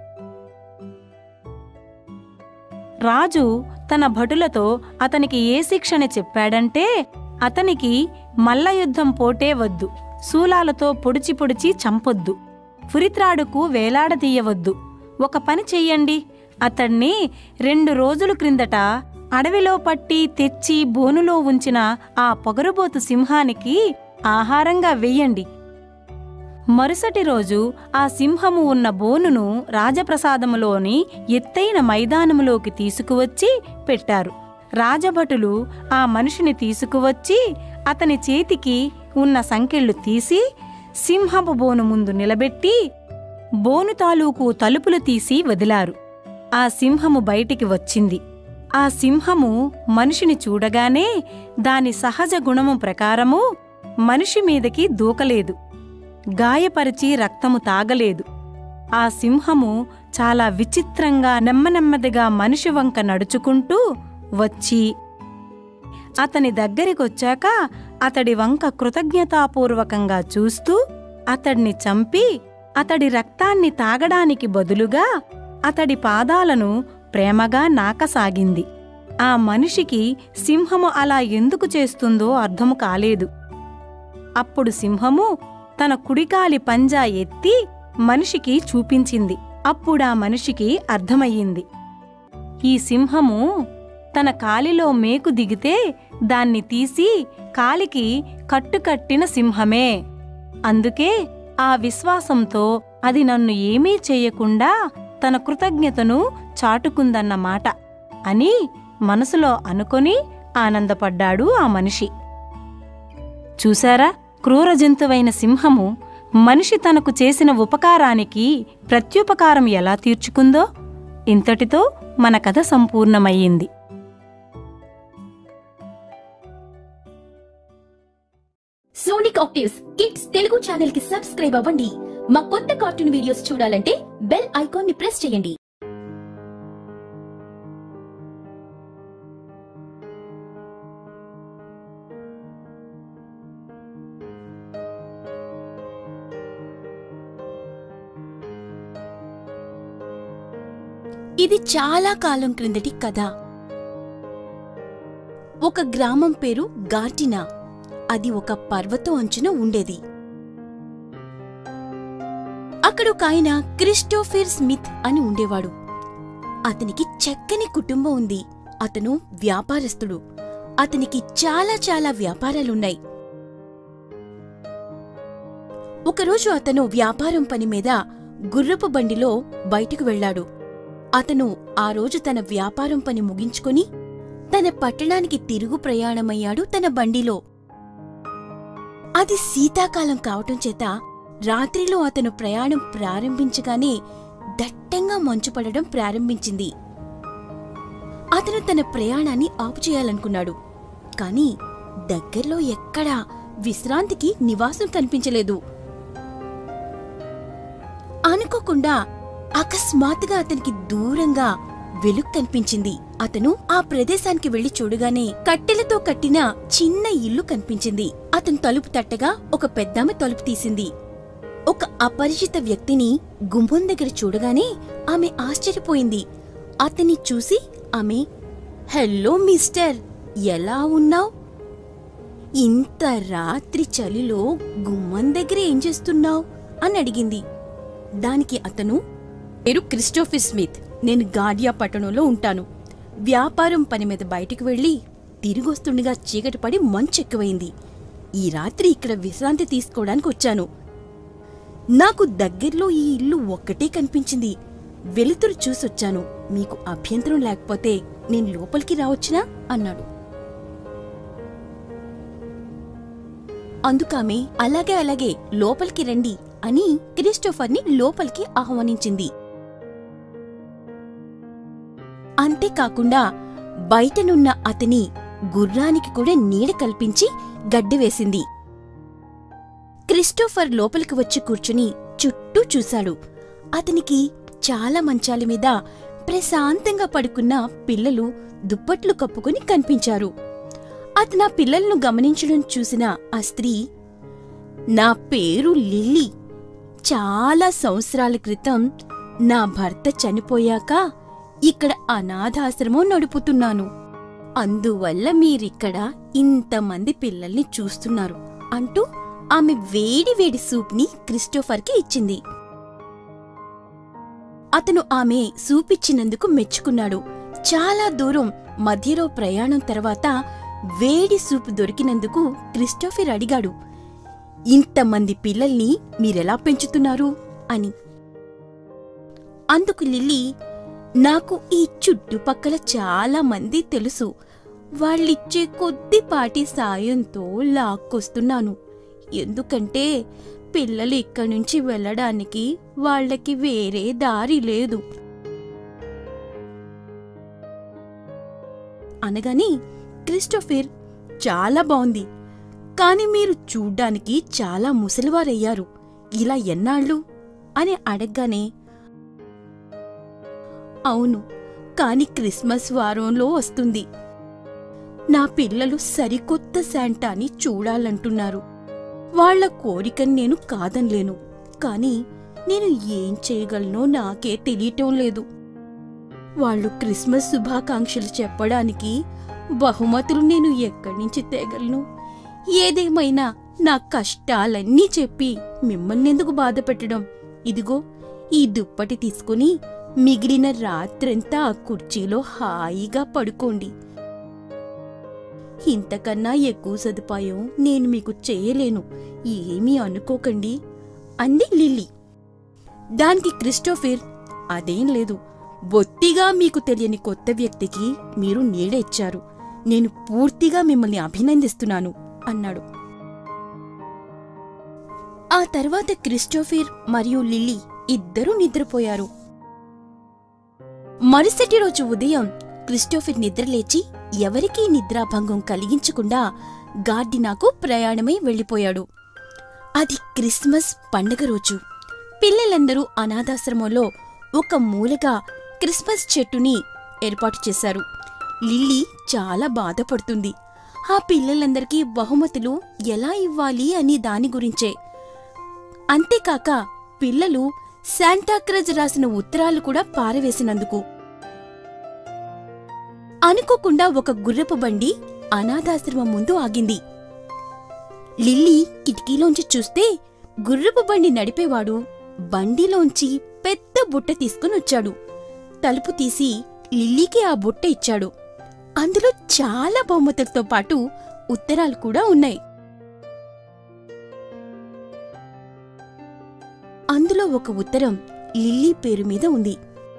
రాజు తన భటులతో అతనికి ఏ శిక్షణ చెప్పాడంటే అతనికి మల్లయుద్ధం పోటే వద్దు శూలాలతో పొడిచి పొడిచి చంపొద్దు ఫురిత్రాడుకు వేలాడదీయవద్దు ఒక పని చెయ్యండి అతణ్ణి రెండు రోజుల క్రిందట అడవిలో పట్టి తెచ్చి బోనులో ఉంచిన ఆ పొగరుబోతు సింహానికి ఆహారంగా వెయ్యండి మరుసటి రోజు ఆ సింహము ఉన్న బోనును రాజప్రసాదములోని ఎత్తైన మైదానములోకి తీసుకువచ్చి పెట్టారు రాజభటులు ఆ మనిషిని తీసుకువచ్చి అతని చేతికి ఉన్న సంకెళ్ళు తీసి సింహపు బోను ముందు నిలబెట్టి బోను తాలూకు తలుపులు తీసి వదిలారు ఆ సింహము బయటికి వచ్చింది ఆ సింహము మనిషిని చూడగానే దాని సహజ గుణము ప్రకారము మనిషి మీదకి దూకలేదు గాయపరిచి రక్తము తాగలేదు ఆ సింహము చాలా విచిత్రంగా నెమ్మనెమ్మదిగా మనిషి వంక నడుచుకుంటూ వచ్చి అతని దగ్గరికొచ్చాక అతడి వంక కృతజ్ఞతాపూర్వకంగా చూస్తూ అతడ్ని చంపి అతడి రక్తాన్ని తాగడానికి బదులుగా అతడి పాదాలను ప్రేమగా నాకసాగింది ఆ మనిషికి సింహము అలా ఎందుకు చేస్తుందో అర్థము కాలేదు అప్పుడు సింహము తన కుడికాలి పంజా ఎత్తి మనిషికి చూపించింది అప్పుడా మనిషికి అర్థమయ్యింది ఈ సింహము తన కాలిలో మేకు దిగితే దాన్ని తీసి కాలికి కట్టుకట్టిన సింహమే అందుకే ఆ విశ్వాసంతో అది నన్ను ఏమీ చెయ్యకుండా తన కృతజ్ఞతను చాటుకుందన్నమాట అని మనసులో అనుకొని ఆనందపడ్డాడు ఆ మనిషి చూశారా క్రూర జంతువైన సింహము మనిషి తనకు చేసిన ఉపకారానికి ప్రత్యుపకారం ఎలా తీర్చుకుందో ఇంతటితో మన కథ సంపూర్ణమయ్యింది Sonic actives kids Telugu channel కి సబ్స్క్రైబ్ అవ్వండి మా కొత్త కార్టూన్ వీడియోస్ చూడాలంటే బెల్ ఐకాన్ ని ప్రెస్ చేయండి ఇది చాలా కాలం క్రిందటి కథ ఒక గ్రామం పేరు గార్టినా అది ఒక పర్వతం అంచున ఉండేది అక్కడ ఒక ఆయన క్రిస్టోఫర్ స్మిత్ అని ఉండేవాడు అతనికి చక్కని కుటుంబం ఉంది అతను వ్యాపారస్తుడు అతనికి చాలా చాలా వ్యాపారాలున్నాయి ఒకరోజు అతను వ్యాపారం పని మీద గుర్రపు బండిలో బయటకు వెళ్ళాడు అతను ఆ రోజు తన వ్యాపారం పని ముగించుకొని తన పట్టణానికి తిరుగు ప్రయాణమయ్యాడు తన బండిలో అది శీతాకాలం కావటం చేత రాత్రిలో అతను ప్రయాణం ప్రారంభించగానే దట్టంగా మంచు పడడం ప్రారంభించింది అతను తన ప్రయాణాన్ని ఆపు చేయాలనుకున్నాడు కాని దగ్గర్లో ఎక్కడా విశ్రాంతికి నివాసం కనిపించలేదు అనుకోకుండా అకస్మాత్తుగా అతనికి దూరంగా వెలుగు కనిపించింది అతను ఆ ప్రదేశానికి వెళ్లి చూడగానే కట్టెలతో కట్టిన చిన్న ఇల్లు కనిపించింది అతను తలుపు తట్టగా ఒక పెద్దామె తలుపు తీసింది ఒక అపరిచిత వ్యక్తిని గుమ్మం దగ్గర చూడగానే ఆమె ఆశ్చర్యపోయింది అతన్ని చూసి ఆమె హెల్లో మిస్టర్ ఎలా ఉన్నావ్ ఇంత రాత్రి చలిలో గుమ్మం దగ్గర ఏం చేస్తున్నావ్ అని అడిగింది దానికి అతను పేరు క్రిస్టోఫర్ స్మిత్ నేను గాడియా పట్టణంలో ఉంటాను వ్యాపారం పని మీద బయటికి వెళ్ళి తిరిగొస్తుండగా చీకటి పడి మంచు ఎక్కువైంది ఈ రాత్రి ఇక్కడ విశ్రాంతి తీసుకోవడానికి వచ్చాను నాకు దగ్గర్లో ఈ ఇల్లు ఒక్కటే కనిపించింది వెలుతురు చూసొచ్చాను మీకు అభ్యంతరం లేకపోతే నేను లోపలికి రావచ్చునా అన్నాడు అందుకామె అలాగే అలాగే లోపలికి రండి అని క్రిస్టోఫర్ని లోపలికి ఆహ్వానించింది అంతేకాకుండా బయటనున్న అతని గుర్రానికి కూడా నీడ కల్పించి గడ్డి వేసింది క్రిస్టోఫర్ లోపలికి వచ్చి కూర్చుని చుట్టూ చూశాడు అతనికి చాలా మంచాల మీద ప్రశాంతంగా పడుకున్న పిల్లలు దుప్పట్లు కప్పుకొని కనిపించారు అతను ఆ పిల్లలను గమనించడం చూసిన ఆ స్త్రీ నా పేరు లిల్లీ చాలా సంవత్సరాల క్రితం నా భర్త చనిపోయాక ఇక్కడ అనాథాశ్రమం నడుపుతున్నాను అందువల్ల మీరిక్కడ ఇంతమంది పిల్లల్ని చూస్తున్నారు అంటూ ఆమె వేడి వేడి సూప్ని క్రిస్టోఫర్కి ఇచ్చింది అతను ఆమె సూపిచ్చినందుకు మెచ్చుకున్నాడు చాలా దూరం మధ్యలో ప్రయాణం తర్వాత వేడి సూప్ దొరికినందుకు క్రిస్టోఫర్ అడిగాడు ఇంతమంది పిల్లల్ని మీరెలా పెంచుతున్నారు అని అందుకు లిల్లీ నాకు ఈ చుట్టుపక్కల చాలా మంది తెలుసు వాళ్ళిచ్చే కొద్దిపాటి సాయంతో లాక్కొస్తున్నాను ఎందుకంటే పిల్లలు ఇక్కడి నుంచి వెళ్ళడానికి వాళ్ళకి వేరే దారి లేదు అనగాని క్రిస్టోఫర్ చాలా బావుంది కాని మీరు చూడ్డానికి చాలా ముసలివారయ్యారు ఇలా ఎన్నాళ్ళు అని అడగ్గానే అవును కాని క్రిస్మస్ వారంలో వస్తుంది నా పిల్లలు సరికొత్త శాంటాని చూడాలంటున్నారు వాళ్ళ కోరికని నేను కాదనలేను కాని నేను ఏం చేయగలనో నాకే తెలియటం లేదు వాళ్ళు క్రిస్మస్ శుభాకాంక్షలు చెప్పడానికి బహుమతులు నేను ఎక్కడి నుంచి తేగలను ఏదేమైనా నా కష్టాలన్నీ చెప్పి మిమ్మల్ని ఎందుకు బాధ పెట్టడం ఇదిగో ఈ దుప్పటి తీసుకుని మిగిలిన రాత్రంతా ఆ కుర్చీలో హాయిగా పడుకోండి ఇంతకన్నా ఎక్కువ సదుపాయం నేను మీకు చేయలేను ఏమీ అనుకోకండి అంది లిల్లీ దానికి క్రిస్టోఫర్ అదేం లేదు బొత్తిగా మీకు తెలియని కొత్త వ్యక్తికి మీరు నీడ ఇచ్చారు నేను పూర్తిగా మిమ్మల్ని అభినందిస్తున్నాను అన్నాడు ఆ తర్వాత క్రిస్టోఫర్ మరియు లిల్లీ ఇద్దరూ నిద్రపోయారు మరుసటి రోజు ఉదయం క్రిస్టోఫర్ నిద్రలేచి ఎవరికీ నిద్రాభంగం కలిగించకుండా గార్డినాకు ప్రయాణమై వెళ్ళిపోయాడు అది క్రిస్మస్ పండగ రోజు పిల్లలందరూ అనాథాశ్రమంలో ఒక మూలగా క్రిస్మస్ చెట్టుని ఏర్పాటు చేశారు లిల్లీ చాలా బాధపడుతుంది ఆ పిల్లలందరికీ బహుమతులు ఎలా ఇవ్వాలి అని దాని గురించే అంతేకాక పిల్లలు శాంటాక్రజ్ రాసిన ఉత్తరాలు కూడా పారవేసినందుకు అనుకోకుండా ఒక గుర్రపు బండి అనాథాశ్రమం ముందు ఆగింది లిల్లీ కిటికీలోంచి చూస్తే గుర్రపు బండి నడిపేవాడు బండిలోంచి పెద్ద బుట్ట తీసుకునొచ్చాడు తలుపు తీసి లిల్లీకి ఆ బుట్ట ఇచ్చాడు అందులో చాలా బహుమతులతో పాటు ఉత్తరాలు కూడా ఉన్నాయి అందులో ఒక ఉత్తరం లిల్లీ పేరు మీద ఉంది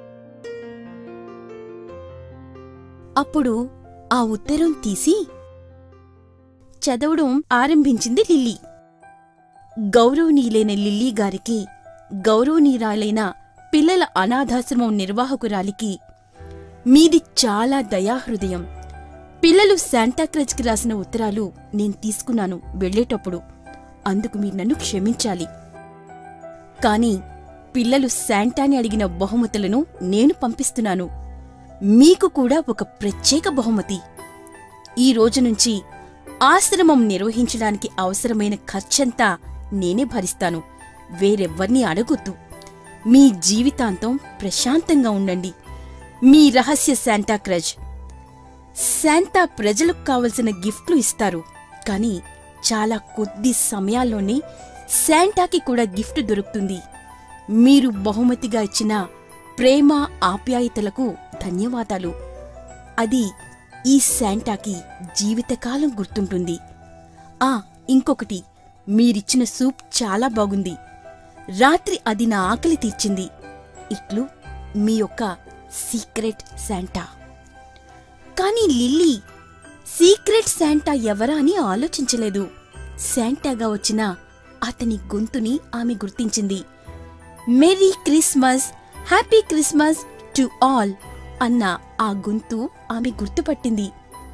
అప్పుడు ఆ ఉత్తరం తీసి చదవడం ఆరంభించింది లిల్లీ గౌరవనీయులైన లిల్లీ గారికి గౌరవనీయురాలైన పిల్లల అనాథాశ్రమం నిర్వాహకురాలికి మీది చాలా దయాహృదయం పిల్లలు శాంటాక్రజ్కి రాసిన ఉత్తరాలు నేను తీసుకున్నాను వెళ్ళేటప్పుడు అందుకు మీరు నన్ను క్షమించాలి కాని పిల్లలు శాంటాని అడిగిన బహుమతులను నేను పంపిస్తున్నాను మీకు కూడా ఒక ప్రత్యేక బహుమతి ఈ రోజు నుంచి ఆశ్రమం నిర్వహించడానికి అవసరమైన ఖర్చంతా నేనే భరిస్తాను వేరెవ్వర్నీ అడగొద్దు మీ జీవితాంతం ప్రశాంతంగా ఉండండి మీ రహస్య శాంటాక్రజ్ శాంతా ప్రజలకు కావలసిన గిఫ్ట్లు ఇస్తారు కానీ చాలా కొద్ది సమయాల్లోనే శాంటాకి కూడా గిఫ్ట్ దొరుకుతుంది మీరు బహుమతిగా ఇచ్చిన ప్రేమ ఆప్యాయతలకు ధన్యవాదాలు అది ఈ శాంటాకి జీవితకాలం గుర్తుంటుంది ఆ ఇంకొకటి మీరిచ్చిన సూప్ చాలా బాగుంది రాత్రి అది నా ఆకలి తీర్చింది ఇట్లు మీ యొక్క సీక్రెట్ శాంటా కానీ లిల్లీ సీక్రెట్ శాంటా ఎవరా అని ఆలోచించలేదు శాంటాగా వచ్చిన అతని గొంతుని ఆమె గుర్తించింది merry Christmas happy Christmas to all అన్న ఆ గొంతు ఆమె గుర్తుపట్టింది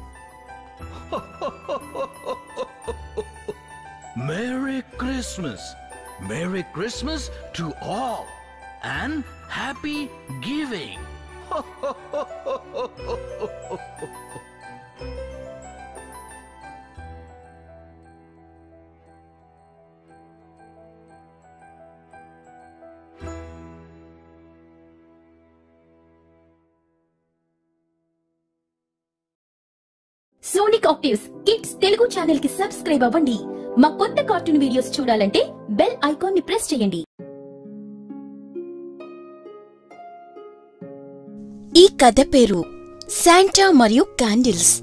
Merry Christmas! Merry Christmas to all! And happy giving! Sonic actives kids Telugu channel కి సబ్స్క్రైబ్ అవ్వండి మా కొత్త కార్టూన్ వీడియోస్ చూడాలంటే బెల్ ఐకాన్ ని ప్రెస్ చేయండి ఈ కథ పేరు శాంటా మరియు క్యాండిల్స్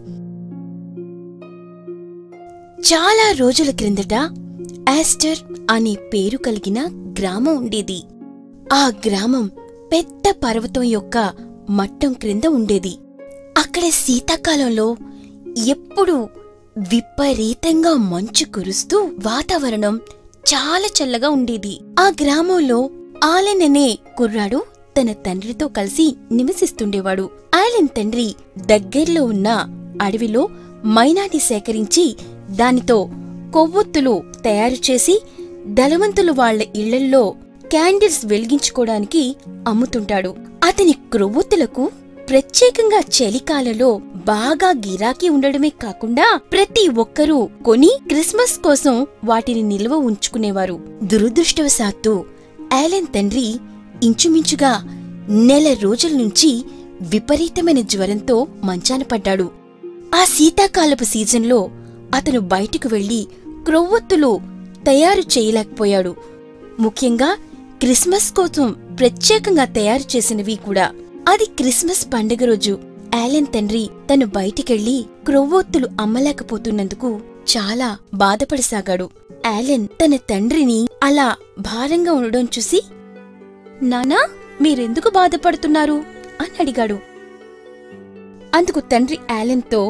చాలా రోజుల క్రిందట ఆస్టర్ అనే పేరు కలిగిన గ్రామం ఉండేది ఆ గ్రామం పెద్ద పర్వతం యొక్క మట్టం క్రింద ఉండేది అక్కడ శీతాకాలంలో ఎప్పుడూ విపరీతంగా మంచు కురుస్తూ వాతావరణం చాలా చల్లగా ఉండేది ఆ గ్రామంలో ఆలెన్ అనే కుర్రాడు తన తండ్రితో కలిసి నివసిస్తుండేవాడు ఆలెన్ తండ్రి దగ్గర్లో ఉన్న అడవిలో మైనాన్ని సేకరించి దానితో కొవ్వొత్తులు తయారు చేసి ధనవంతులు వాళ్ళ ఇళ్లల్లో క్యాండిల్స్ వెలిగించుకోవడానికి అమ్ముతుంటాడు అతని క్రొవ్వొత్తులకు ప్రత్యేకంగా చలికాలలో బాగా గిరాకీ ఉండడమే కాకుండా ప్రతి ఒక్కరూ కొని క్రిస్మస్ కోసం వాటిని నిల్వ ఉంచుకునేవారు దురదృష్టవశాత్తు ఆలెన్ తండ్రి ఇంచుమించుగా నెల రోజుల నుంచి విపరీతమైన జ్వరంతో మంచాన పడ్డాడు ఆ శీతాకాలపు సీజన్లో అతను బయటకు వెళ్లి క్రొవ్వొత్తులు తయారు చేయలేకపోయాడు ముఖ్యంగా క్రిస్మస్ కోసం ప్రత్యేకంగా తయారు చేసినవి కూడా అది క్రిస్మస్ పండుగ రోజు ఆలెన్ తండ్రి తను బయటికెళ్లి క్రొవ్వొత్తులు అమ్మలేకపోతున్నందుకు చాలా బాధపడసాగాడు ఆలెన్ తన తండ్రిని అలా భారంగా ఉండడం చూసి నానా మీరెందుకు బాధపడుతున్నారు అని అడిగాడు అందుకు తండ్రి యాలెన్తో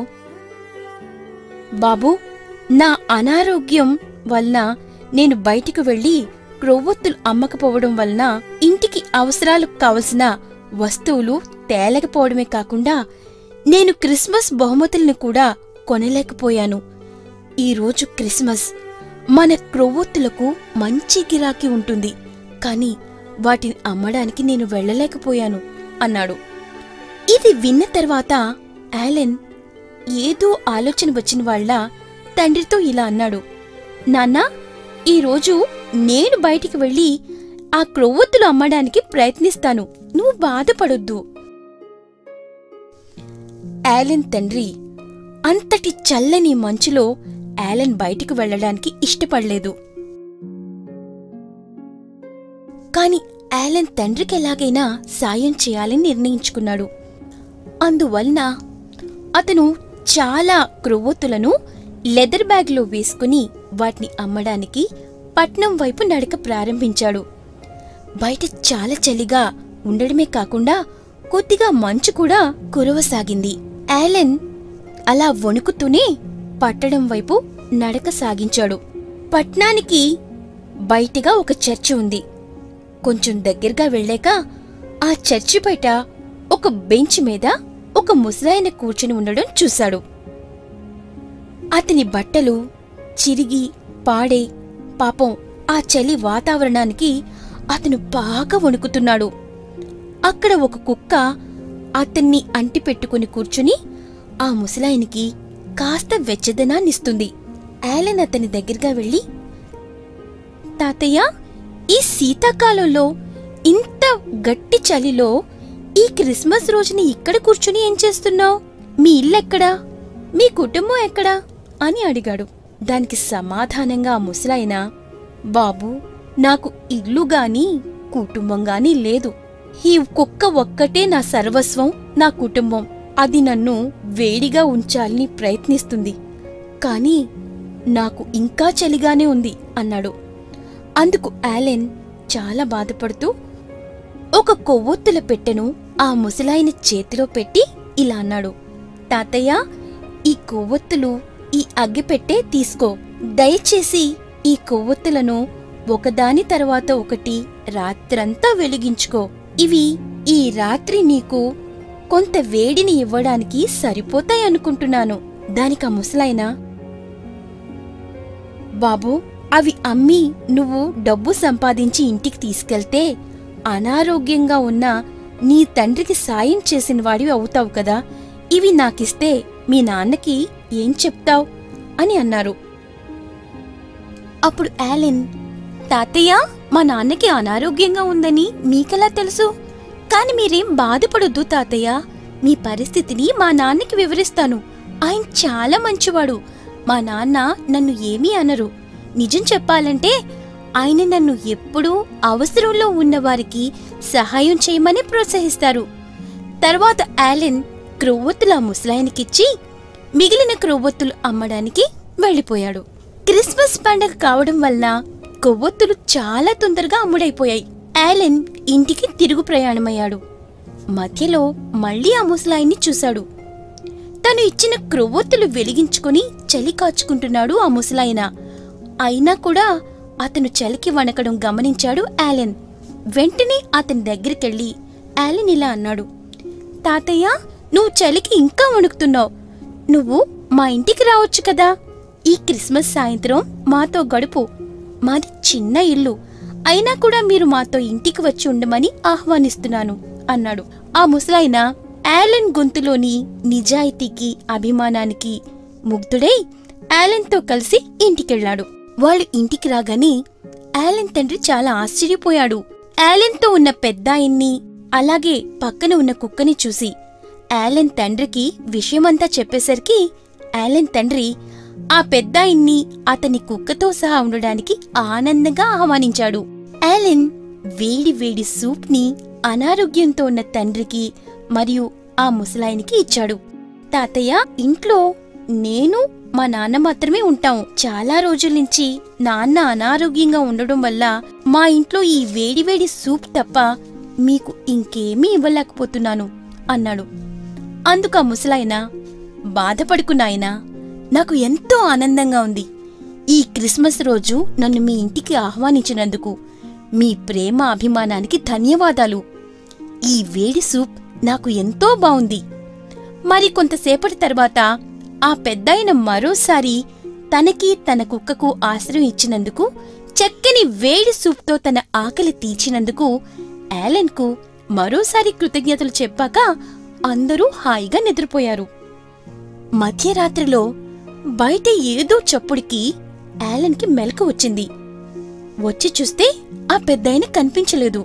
బాబూ నా అనారోగ్యం వలన నేను బయటికి వెళ్లి క్రొవ్వొత్తులు అమ్మకపోవడం వలన ఇంటికి అవసరాలకు కావలసిన వస్తువులు తేలేకపోవడమే కాకుండా నేను క్రిస్మస్ బహుమతుల్ని కూడా కొనలేకపోయాను ఈరోజు క్రిస్మస్ మన క్రొవ్వొత్తులకు మంచి గిరాకీ ఉంటుంది కానీ వాటిని అమ్మడానికి నేను వెళ్ళలేకపోయాను అన్నాడు ఇది విన్న తర్వాత యాలెన్ ఏదో ఆలోచన వచ్చిన వాళ్ళ తండ్రితో ఇలా అన్నాడు నాన్నా ఈరోజు నేను బయటికి వెళ్ళి ఆ క్రొవ్వొత్తులు అమ్మడానికి ప్రయత్నిస్తాను నువ్వు బాధపడొద్దు యాలెన్ తండ్రి అంతటి చల్లని మంచులో యాలెన్ బయటికి వెళ్ళడానికి ఇష్టపడలేదు కాని యాలెన్ తండ్రికి ఎలాగైనా సాయం చేయాలని నిర్ణయించుకున్నాడు అందువలన అతను చాలా క్రొవ్వొత్తులను లెదర్ బ్యాగ్లో వేసుకుని వాటిని అమ్మడానికి పట్నం వైపు నడక ప్రారంభించాడు బయట చాలా చలిగా ఉండడమే కాకుండా కొద్దిగా మంచు కూడా కురవసాగింది యాలెన్ అలా వణుకుతూనే పట్టడం వైపు నడక సాగించాడు పట్నానికి బయటగా ఒక చర్చి ఉంది కొంచెం దగ్గరగా వెళ్ళాక ఆ చర్చి బయట ఒక బెంచ్ మీద ఒక ముసలాయన కూర్చుని ఉండడం చూశాడు అతని బట్టలు చిరిగి పాడే పాపం ఆ చలి వాతావరణానికి అతను బాగా వణుకుతున్నాడు అక్కడ ఒక కుక్క అతన్ని అంటిపెట్టుకుని కూర్చుని ఆ ముసలాయనికి కాస్త వెచ్చదనాన్నిస్తుంది యాలెన్ అతని దగ్గరగా వెళ్ళి తాతయ్య ఈ శీతాకాలంలో ఇంత గట్టి చలిలో ఈ క్రిస్మస్ రోజున ఇక్కడ కూర్చుని ఏం చేస్తున్నావు మీ ఇల్లెక్కడా మీ కుటుంబం ఎక్కడా అని అడిగాడు దానికి సమాధానంగా ఆ ముసలాయన బాబూ నాకు ఇల్లు గాని కుటుంబం గాని లేదు ఈ కుక్క ఒక్కటే నా సర్వస్వం నా కుటుంబం అది నన్ను వేడిగా ఉంచాలని ప్రయత్నిస్తుంది కాని నాకు ఇంకా చలిగానే ఉంది అన్నాడు అందుకు యాలెన్ చాలా బాధపడుతూ ఒక కొవ్వొత్తుల పెట్టెను ఆ ముసలాయన చేతిలో పెట్టి ఇలా అన్నాడు తాతయ్య ఈ కొవ్వొత్తులు ఈ అగ్గిపెట్టే తీసుకో దయచేసి ఈ కొవ్వొత్తులను ఒకదాని తర్వాత ఒకటి రాత్రంతా వెలిగించుకో ఇవి ఈ రాత్రి నీకు కొంత వేడిని ఇవ్వడానికి సరిపోతాయనుకుంటున్నాను దానికా ముసలాయన బాబూ అవి అమ్మి నువ్వు డబ్బు సంపాదించి ఇంటికి తీసుకెళ్తే అనారోగ్యంగా ఉన్న నీ తండ్రికి సాయం చేసిన వాడివి అవుతావు కదా ఇవి నాకిస్తే మీ నాన్నకి ఏం చెప్తావ్ అని అన్నారు అప్పుడు యాలెన్ తాతయ్య మా నాన్నకి అనారోగ్యంగా ఉందని మీకెలా తెలుసు కాని మీరేం బాధపడొద్దు తాతయ్య మీ పరిస్థితిని మా నాన్నకి వివరిస్తాను ఆయన చాలా మంచివాడు మా నాన్న నన్ను ఏమీ అనరు నిజం చెప్పాలంటే ఆయన నన్ను ఎప్పుడూ అవసరంలో ఉన్నవారికి సహాయం చేయమని ప్రోత్సహిస్తారు తర్వాత యాలెన్ క్రొవ్వొత్తుల ముసలాయనకిచ్చి మిగిలిన క్రొవ్వొత్తులు అమ్మడానికి వెళ్ళిపోయాడు క్రిస్మస్ పండగ కావడం వలన కొవ్వొత్తులు చాలా తొందరగా అమ్ముడైపోయాయి యాలెన్ ఇంటికి తిరుగు ప్రయాణమయ్యాడు మధ్యలో మళ్ళీ ఆ ముసలాయన్ని చూశాడు తను ఇచ్చిన క్రొవ్వొత్తులు వెలిగించుకుని చలి కాచుకుంటున్నాడు ఆ ముసలాయన అయినా కూడా అతను చలికి వణకడం గమనించాడు యాలెన్ వెంటనే అతని దగ్గరికెళ్ళి యాలెన్ ఇలా అన్నాడు తాతయ్య నువ్వు చలికి ఇంకా వణుకుతున్నావు నువ్వు మా ఇంటికి రావచ్చు కదా ఈ క్రిస్మస్ సాయంత్రం మాతో గడుపు మాది చిన్న ఇల్లు అయినా కూడా మీరు మాతో ఇంటికి వచ్చి ఉండమని ఆహ్వానిస్తున్నాను అన్నాడు ఆ ముసలాయన యాలెన్ గొంతులోని నిజాయితీకి అభిమానానికి ముగ్ధుడై యాలెన్తో కలిసి ఇంటికెళ్ళాడు వాళ్ళు ఇంటికి రాగానే యాలెన్ తండ్రి చాలా ఆశ్చర్యపోయాడు యాలెన్తో ఉన్న పెద్దాయన్ని అలాగే పక్కన ఉన్న కుక్కని చూసి యాలెన్ తండ్రికి విషయమంతా చెప్పేసరికి యాలెన్ తండ్రి ఆ పెద్దాయన్ని అతని కుక్కతో సహా ఉండడానికి ఆనందంగా ఆహ్వానించాడు యాలెన్ వేడి వేడి సూప్ని అనారోగ్యంతో ఉన్న తండ్రికి మరియు ఆ ముసలాయనికి ఇచ్చాడు తాతయ్య ఇంట్లో నేను మా నాన్న మాత్రమే ఉంటాం చాలా రోజుల నుంచి నాన్న అనారోగ్యంగా ఉండడం వల్ల మా ఇంట్లో ఈ వేడివేడి సూప్ తప్ప మీకు ఇంకేమీ ఇవ్వలేకపోతున్నాను అన్నాడు అందుకు ఆ ముసలాయన బాధపడుకున్నాయనా నాకు ఎంతో ఆనందంగా ఉంది ఈ క్రిస్మస్ రోజు నన్ను మీ ఇంటికి ఆహ్వానించినందుకు మీ ప్రేమ అభిమానానికి ధన్యవాదాలు ఈ వేడి సూప్ నాకు ఎంతో బావుంది మరి కొంతసేపటి తర్వాత ఆ పెద్దాయన మరోసారి తనకి తన కుక్కకు ఆశ్రయం ఇచ్చినందుకు చక్కని వేడి సూప్తో తన ఆకలి తీర్చినందుకు యాలెన్కు మరోసారి కృతజ్ఞతలు చెప్పాక అందరూ హాయిగా నిద్రపోయారు మధ్యరాత్రిలో బయట ఏదో చప్పుడికి యాలెన్కి మెలకు వచ్చింది వచ్చి చూస్తే ఆ పెద్దాయన కనిపించలేదు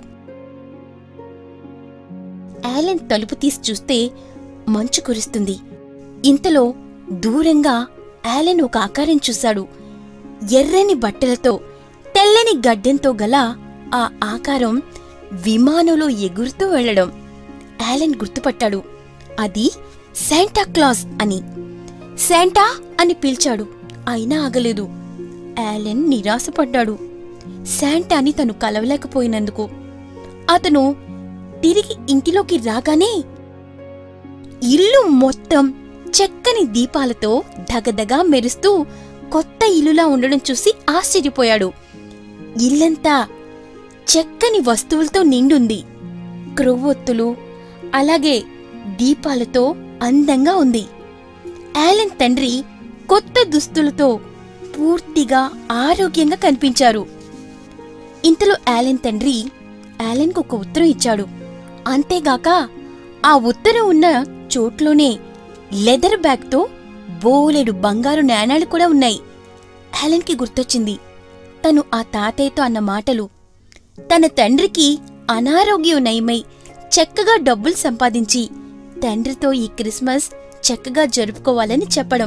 యాలెన్ తలుపు తీసి చూస్తే మంచు కురుస్తుంది ఇంతలో దూరంగా యాలెన్ ఒక ఆకారం చూశాడు ఎర్రని బట్టలతో తెల్లని గడ్డెంతో గల ఆ ఆకారం విమానంలో ఎగురుతూ వెళ్ళడం యాలెన్ గుర్తుపట్టాడు అది శాంటా క్లాస్ అని శాంటా అని పిలిచాడు అయినా ఆగలేదు యాలెన్ నిరాశపడ్డాడు శాంటాని తను కలవలేకపోయినందుకు అతను తిరిగి ఇంటిలోకి రాగానే ఇల్లు మొత్తం చక్కని దీపాలతో దగదగా మెరుస్తూ కొత్త ఇల్లులా ఉండడం చూసి ఆశ్చర్యపోయాడు ఇల్లంతా చక్కని వస్తువులతో నిండుంది క్రొవ్వొత్తులు అలాగే దీపాలతో అందంగా ఉంది యాలెన్ తండ్రి కొత్త దుస్తులతో పూర్తిగా ఆరోగ్యంగా కనిపించారు ఇంతలో యాలెన్ తండ్రి యాలెన్కు ఒక ఉత్తరం ఇచ్చాడు అంతేగాక ఆ ఉత్తరం ఉన్న చోట్లోనే లెదర్ బ్యాగ్తో బోలెడు బంగారు నాణాలు కూడా ఉన్నాయి యాలెన్కి గుర్తొచ్చింది తను ఆ తాతయ్యతో అన్న మాటలు తన తండ్రికి అనారోగ్యం నయమై చక్కగా డబ్బులు సంపాదించి తండ్రితో ఈ క్రిస్మస్ చక్కగా జరుపుకోవాలని చెప్పడం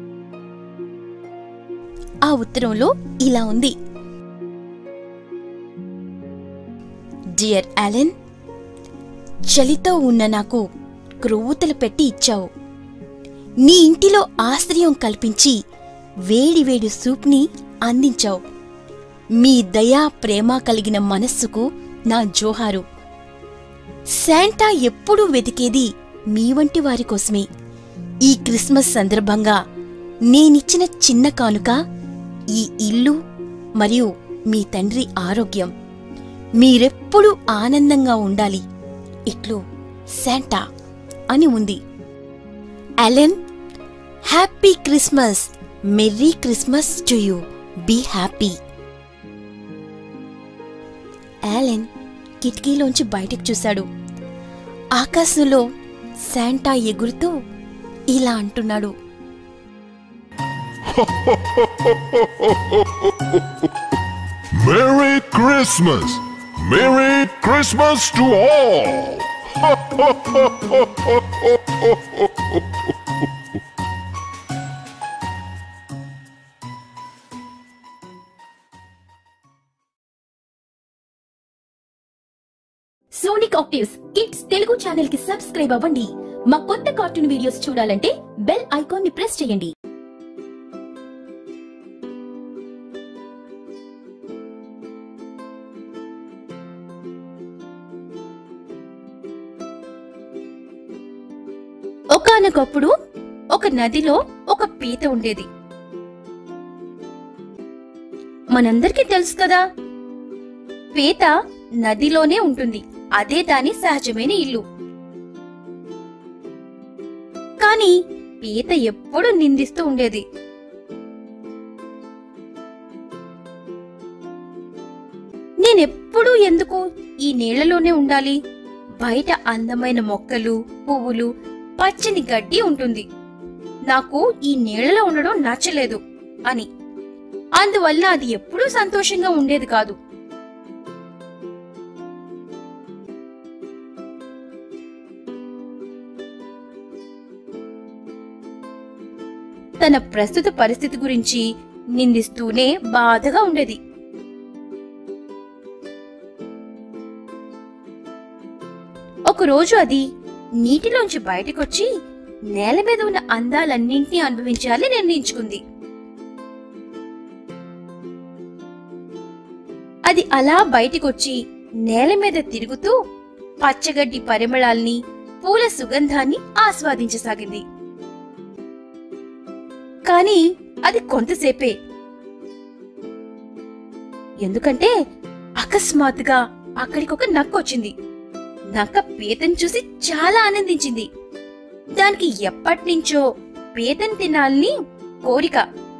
ఆ ఉత్తరంలో ఇలా ఉంది డియర్ అలెన్ చలితో ఉన్న నాకు క్రొవ్వుతలు పెట్టి ఇచ్చావు నీ ఇంటిలో ఆశ్రయం కల్పించి వేడివేడి సూప్ని అందించావు మీ దయా ప్రేమ కలిగిన మనస్సుకు నా జోహారు శాంటా ఎప్పుడూ వెతికేది మీ వంటి వారి కోసమే ఈ క్రిస్మస్ సందర్భంగా నేనిచ్చిన చిన్న కానుక ఈ ఇల్లు మరియు మీ తండ్రి ఆరోగ్యం మీరెప్పుడూ ఆనందంగా ఉండాలి ఇట్లు శాంటా అని ఉంది Allen happy Christmas merry Christmas to you be happy Allen కిటికీలోంచి బయటకు చూశాడు ఆకాశంలో శాంటా ఎగురుతూ ఇలా అంటున్నాడు Merry Christmas! Merry Christmas to all! Sonic actives kids Telugu channel కి సబ్స్క్రైబ్ అవ్వండి మా కొత్త కార్టూన్ వీడియోస్ చూడాలంటే బెల్ ఐకాన్ ని ప్రెస్ చేయండి ఒకానొకప్పుడు ఒక నదిలో ఒక పీత ఉండేది మనందరికీ తెలుసు కదా పీత నదిలోనే ఉంటుంది అదే దాని సహజమైన ఇల్లు కాని పీత ఎప్పుడూ నిందిస్తూ ఉండేది నేనెప్పుడూ ఎందుకు ఈ నీళ్లలోనే ఉండాలి బయట అందమైన మొక్కలు పువ్వులు పచ్చని గడ్డి ఉంటుంది నాకు ఈ నీళ్లలో ఉండడం నచ్చలేదు అని అందువల్ల అది ఎప్పుడూ సంతోషంగా ఉండేది కాదు తన ప్రస్తుత పరిస్థితి గురించి నిందిస్తూనే బాధగా ఉండేది ఒకరోజు అది నీటిలోంచి బయటకొచ్చి నేల మీద ఉన్న అందాలన్నింటినీ అనుభవించాలని నిర్ణయించుకుంది అది అలా బయటికొచ్చి నేల మీద తిరుగుతూ పచ్చగడ్డి పరిమళాల్ని పూల సుగంధాన్ని ఆస్వాదించసాగింది కాని అది కొంతసేపే ఎందుకంటే అకస్మాత్తుగా అక్కడికొక నక్క వచ్చింది నక్క పీతను చూసి చాలా ఆనందించింది దానికి ఎప్పటినుంచో పీతను తినాలని కోరిక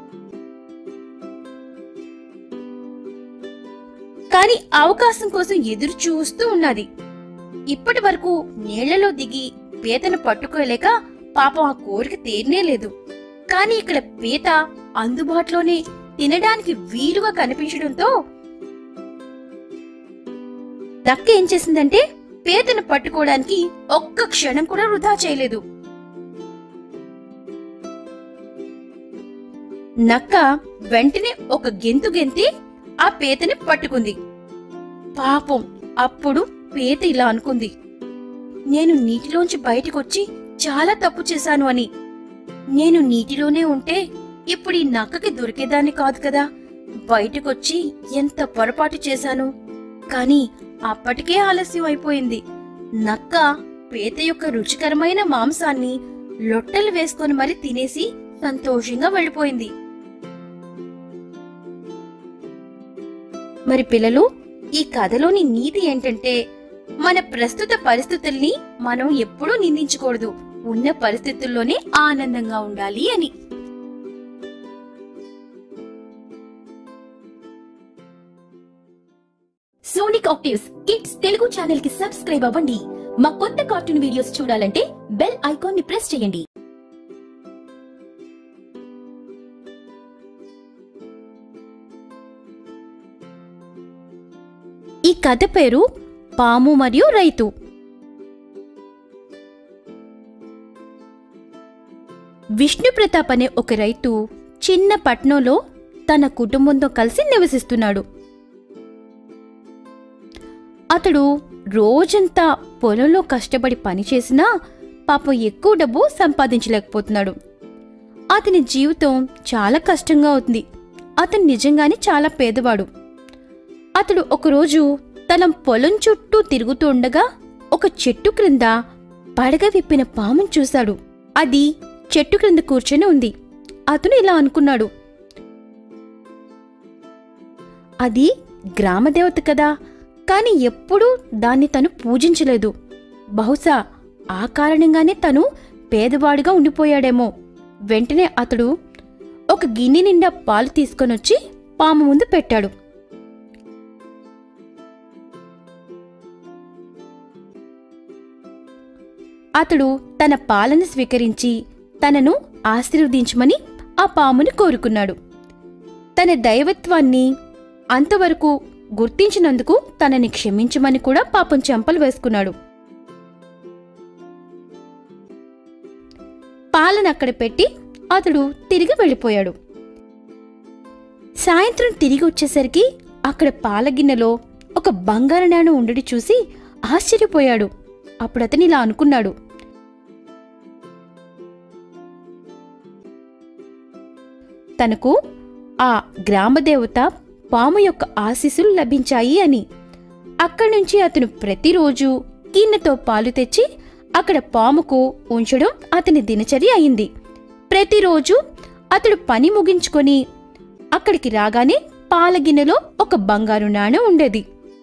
కాని అవకాశం కోసం ఎదురు చూస్తూ ఉన్నది ఇప్పటి వరకు నీళ్లలో దిగి పీతను పట్టుకోలేక పాపం ఆ కోరిక తీరనే లేదు కాని ఇక్కడ పీత అందుబాటులోనే తినడానికి వీలుగా కనిపించడంతో నక్క ఏం చేసిందంటే పీతను పట్టుకోవడానికి ఒక్క క్షణం కూడా వృధా చేయలేదు నక్క వెంటనే ఒక గెంతు గెంతి ఆ పీతని పట్టుకుంది పాపం అప్పుడు పీత ఇలా అనుకుంది నేను నీటిలోంచి బయటకొచ్చి చాలా తప్పు చేశాను అని నేను నీటిలోనే ఉంటే ఇప్పుడు ఈ నక్కకి దొరికేదాన్ని కాదు కదా బయటకొచ్చి ఎంత పొరపాటు చేశాను కాని అప్పటికే ఆలస్యం అయిపోయింది నక్క పీత యొక్క రుచికరమైన మాంసాన్ని లొట్టలు వేసుకొని మరి తినేసి సంతోషంగా వెళ్ళిపోయింది మరి పిల్లలు ఈ కథలోని నీతి ఏంటంటే మన ప్రస్తుత పరిస్థితుల్ని మనం ఎప్పుడూ నిందించకూడదు ఉన్న పరిస్థితుల్లోనే ఆనందంగా ఉండాలి అని Sonic actives kids Telugu channel కి సబ్స్క్రైబ్ అవ్వండి మా కొత్త కార్టూన్ వీడియోస్ చూడాలంటే బెల్ ఐకాన్ ని ప్రెస్ చేయండి ఈ కథ పేరు పాము మరియు రైతు విష్ణు ప్రతాప్ అనే ఒక రైతు చిన్న పట్నంలో తన కుటుంబంతో కలిసి నివసిస్తున్నాడు అతడు రోజంతా పొలంలో కష్టపడి పనిచేసినా పాపం ఎక్కువ డబ్బు సంపాదించలేకపోతున్నాడు అతని జీవితం చాలా కష్టంగా ఉంది అతను నిజంగానే చాలా పేదవాడు అతడు ఒకరోజు తన పొలం చుట్టూ తిరుగుతూ ఉండగా ఒక చెట్టు క్రింద పడగ విప్పిన పామును చూశాడు అది చెట్టు క్రింద కూర్చొని ఉంది అతను ఇలా అనుకున్నాడు అది గ్రామదేవత కదా కాని ఎప్పుడూ దాన్ని తను పూజించలేదు బహుశా ఆ కారణంగానే తను పేదవాడిగా ఉండిపోయాడేమో వెంటనే అతడు ఒక గిన్నె నిండా పాలు తీసుకొనొచ్చి పాము ముందు పెట్టాడు అతడు తన పాలన స్వీకరించి తనను ఆశీర్వదించమని ఆ పాముని కోరుకున్నాడు తన దైవత్వాన్ని అంతవరకు గుర్తించినందుకు తనని క్షమించమని కూడా పాపం చెంపలు వేసుకున్నాడు పాలన అక్కడ పెట్టి అతడు తిరిగి వెళ్ళిపోయాడు సాయంత్రం తిరిగి వచ్చేసరికి అక్కడ పాల గిన్నెలో ఒక బంగారు నాణెం ఉండడి చూసి ఆశ్చర్యపోయాడు అప్పుడు అతను ఇలా అనుకున్నాడు తనకు ఆ గ్రామదేవత పాము యొక్క ఆశీస్సులు లభించాయి అని అక్కడి నుంచి అతను ప్రతిరోజు గిన్నెతో పాలు తెచ్చి అక్కడ పాముకు ఉంచడం అతని దినచర్య అయింది ప్రతిరోజు అతడు పని ముగించుకొని అక్కడికి రాగానే పాల గిన్నెలో ఒక బంగారు నాణెం ఉండేది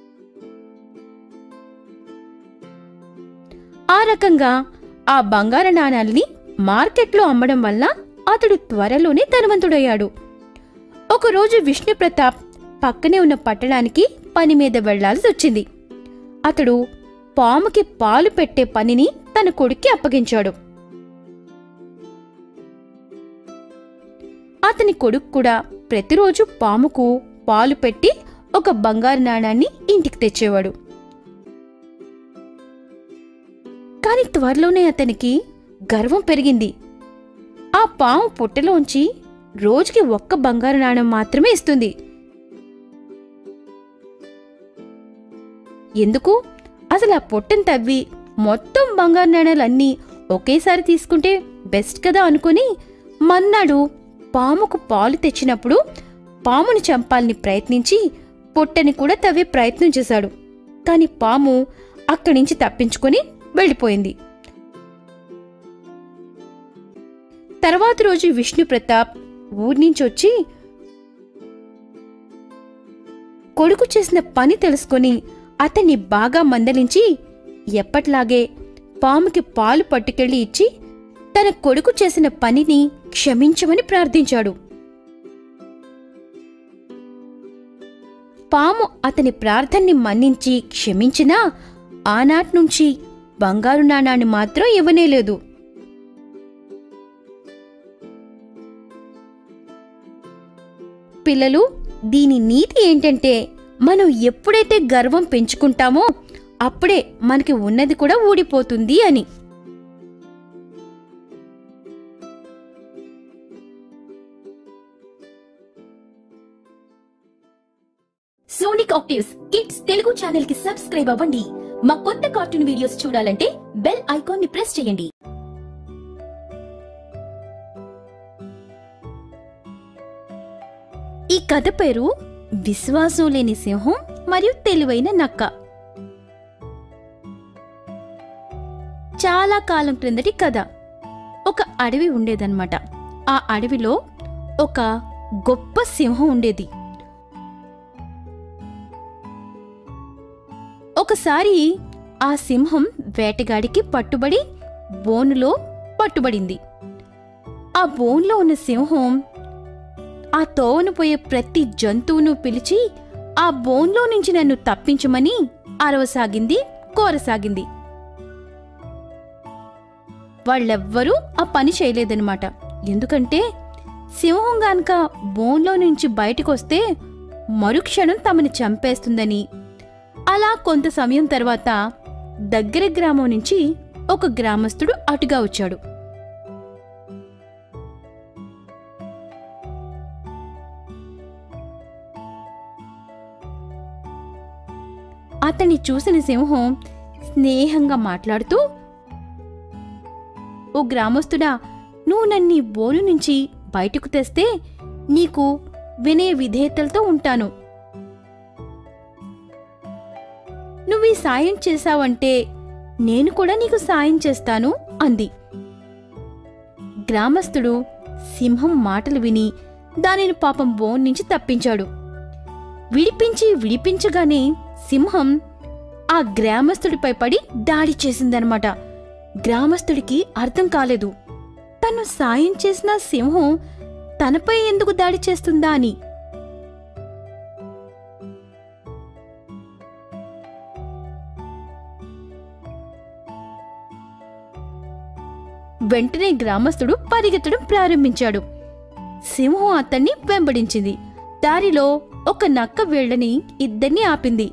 ఆ రకంగా ఆ బంగారు నాణాల్ని మార్కెట్లో అమ్మడం వల్ల అతడు త్వరలోనే ధనవంతుడయ్యాడు ఒకరోజు విష్ణు ప్రతాప్ పక్కనే ఉన్న పట్టణానికి పని మీద వెళ్లాల్సి వచ్చింది అతడు పాముకి పాలు పెట్టే పనిని తన కొడుక్కి అప్పగించాడు అతని కొడుకు కూడా ప్రతిరోజు పాముకు పాలు పెట్టి ఒక బంగారు నాణాన్ని ఇంటికి తెచ్చేవాడు కాని త్వరలోనే అతనికి గర్వం పెరిగింది ఆ పాము పుట్టలోంచి రోజుకి ఒక్క బంగారు నాణెం మాత్రమే ఇస్తుంది ఎందుకు అసలు ఆ పొట్టను తవ్వి మొత్తం బంగారు నాణేలన్నీ ఒకేసారి తీసుకుంటే బెస్ట్ కదా అనుకుని మన్నాడు పాముకు పాలు తెచ్చినప్పుడు పాముని చంపాలని ప్రయత్నించి పొట్టని కూడా తవ్వే ప్రయత్నం చేశాడు కాని పాము అక్కడి నుంచి తప్పించుకొని వెళ్ళిపోయింది తర్వాత రోజు విష్ణు ప్రతాప్ ఊరి నుంచి వచ్చి కొడుకు చేసిన పని తెలుసుకొని అతన్ని బాగా మందలించి ఎప్పట్లాగే పాముకి పాలు పట్టుకెళ్లి ఇచ్చి తన కొడుకు చేసిన పనిని క్షమించమని ప్రార్థించాడు పాము అతని ప్రార్థన్ని మన్నించి క్షమించినా ఆనాటి నుంచి బంగారు నాణాన్ని మాత్రం ఇవ్వనేలేదు పిల్లలు దీని నీతి ఏంటంటే మనం ఎప్పుడైతే గర్వం పెంచుకుంటామో అప్పుడే మనకి ఉన్నది కూడా ఊడిపోతుంది అని Sonic actives kids Telugu channel కి సబ్స్క్రైబ్ అవ్వండి మా కొత్త కార్టూన్ వీడియోస్ చూడాలంటే బెల్ ఐకాన్ ని ప్రెస్ చేయండి ఈ కథ పేరు విశ్వాసం లేని సింహం మరియు తెలివైన నక్క చాలా కాలం క్రిందటి కథ ఒక అడవి ఉండేదన్నమాట ఆ అడవిలో ఒక గొప్ప సింహం ఉండేది ఒకసారి ఆ సింహం వేటగాడికి పట్టుబడి బోనులో పట్టుబడింది ఆ బోన్లో ఉన్న సింహం ఆ తోవను పోయే ప్రతి జంతువును పిలిచి ఆ బోన్లో నుంచి నన్ను తప్పించమని అరవసాగింది కోరసాగింది వాళ్ళెవ్వరూ ఆ పని చేయలేదన్నమాట ఎందుకంటే సింహం గానక బోన్లో నుంచి బయటకొస్తే మరుక్షణం తమని చంపేస్తుందని అలా కొంత సమయం తర్వాత దగ్గర గ్రామం నుంచి ఒక గ్రామస్తుడు అటుగా వచ్చాడు అతన్ని చూసిన సింహం స్నేహంగా మాట్లాడుతూ ఓ గ్రామస్తుడా నువ్వు నన్ను ఈ బోను నుంచి బయటకు తెస్తే నీకు వినయ విధేయతలతో ఉంటాను నువ్వు ఈ సాయం చేశావంటే నేను కూడా నీకు సాయం చేస్తాను అంది గ్రామస్తుడు సింహం మాటలు విని దానిని పాపం బోన్ నుంచి తప్పించాడు విడిపించి విడిపించగానే సింహం ఆ గ్రామస్తుడిపై పడి దాడి చేసిందనమాట గ్రామస్తుడికి అర్థం కాలేదు తను సాయం చేసిన సింహం తనపై ఎందుకు దాడి చేస్తుందా అని వెంటనే గ్రామస్తుడు పరిగెత్తడం ప్రారంభించాడు సింహం అతన్ని వెంబడించింది దారిలో ఒక నక్క వీళ్ళని ఇద్దరిని ఆపింది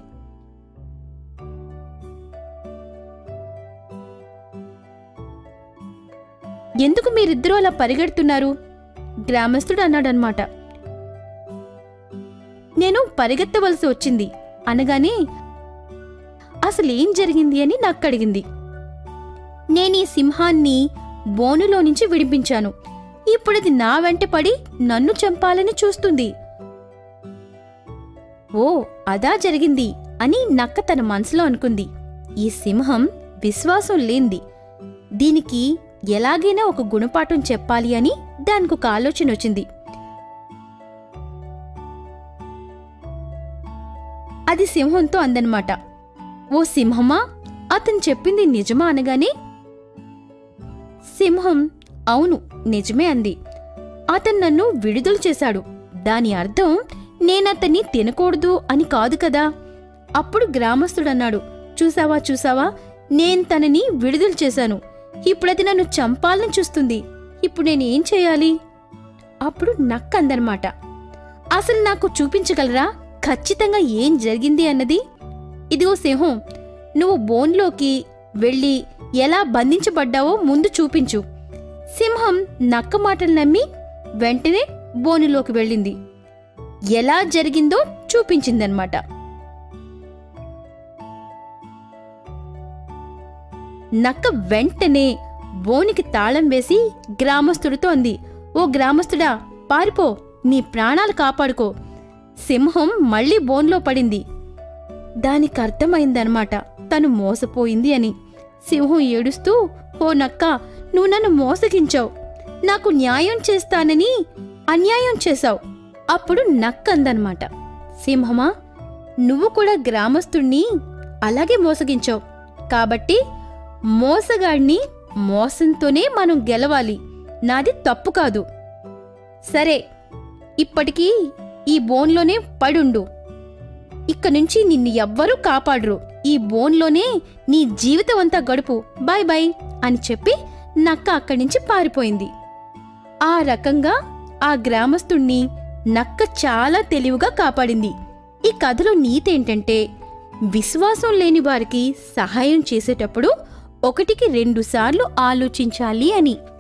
ఎందుకు మీరిద్దరూ అలా పరిగెడుతున్నారు గ్రామస్తుడు అన్నాడనమాట నేను పరిగెత్తవలసి వచ్చింది అనగానే అసలేం జరిగింది అని నక్కడిగింది నేనీ సింహాన్ని బోనులో నుంచి విడిపించాను ఇప్పుడది నా వెంట పడి నన్ను చంపాలని చూస్తుంది ఓ అదా జరిగింది అని నక్క తన మనసులో అనుకుంది ఈ సింహం విశ్వాసం లేంది దీనికి ఎలాగైనా ఒక గుణపాఠం చెప్పాలి అని దానికి ఒక ఆలోచన వచ్చింది అది సింహంతో అందనమాట ఓ సింహమా అతను చెప్పింది నిజమా అనగానే సింహం అవును నిజమే అంది అతను నన్ను విడుదల చేశాడు దాని అర్థం నేనతన్ని తినకూడదు అని కాదు కదా అప్పుడు గ్రామస్తుడన్నాడు చూసావా చూసావా నేను తనని విడుదల చేశాను ఇప్పుడది నన్ను చంపాలని చూస్తుంది ఇప్పుడు నేనేం చేయాలి అప్పుడు నక్క అందనమాట అసలు నాకు చూపించగలరా ఖచ్చితంగా ఏం జరిగింది అన్నది ఇదిగో సింహం నువ్వు బోన్లోకి వెళ్ళి ఎలా బంధించబడ్డావో ముందు చూపించు సింహం నక్క మాటలు నమ్మి వెంటనే బోనులోకి వెళ్ళింది ఎలా జరిగిందో చూపించిందన్నమాట నక్క వెంటనే బోనికి తాళం వేసి గ్రామస్తుడితో అంది ఓ గ్రామస్తుడా పారిపో నీ ప్రాణాలు కాపాడుకో సింహం మళ్ళీ బోన్లో పడింది దానికి అర్థమైందనమాట తను మోసపోయింది అని సింహం ఏడుస్తూ ఓ నక్క నువ్వు నన్ను మోసగించావు నాకు న్యాయం చేస్తానని అన్యాయం చేశావు అప్పుడు నక్కందనమాట సింహమా నువ్వు కూడా గ్రామస్తుణ్ణి అలాగే మోసగించావు కాబట్టి మోసగాడిని మోసంతోనే మనం గెలవాలి నాది తప్పు కాదు సరే ఇప్పటికీ ఈ బోన్లోనే పడుండు ఇక్క నుంచి నిన్ను ఎవ్వరూ కాపాడరు ఈ బోన్లోనే నీ జీవితం అంతా గడుపు బాయ్ బాయ్ అని చెప్పి నక్క అక్కడి నుంచి పారిపోయింది ఆ రకంగా ఆ గ్రామస్తుణ్ణి నక్క చాలా తెలివిగా కాపాడింది ఈ కథలో నీతేంటంటే విశ్వాసం లేని వారికి సహాయం చేసేటప్పుడు ఒకటికి రెండుసార్లు ఆలోచించాలి అని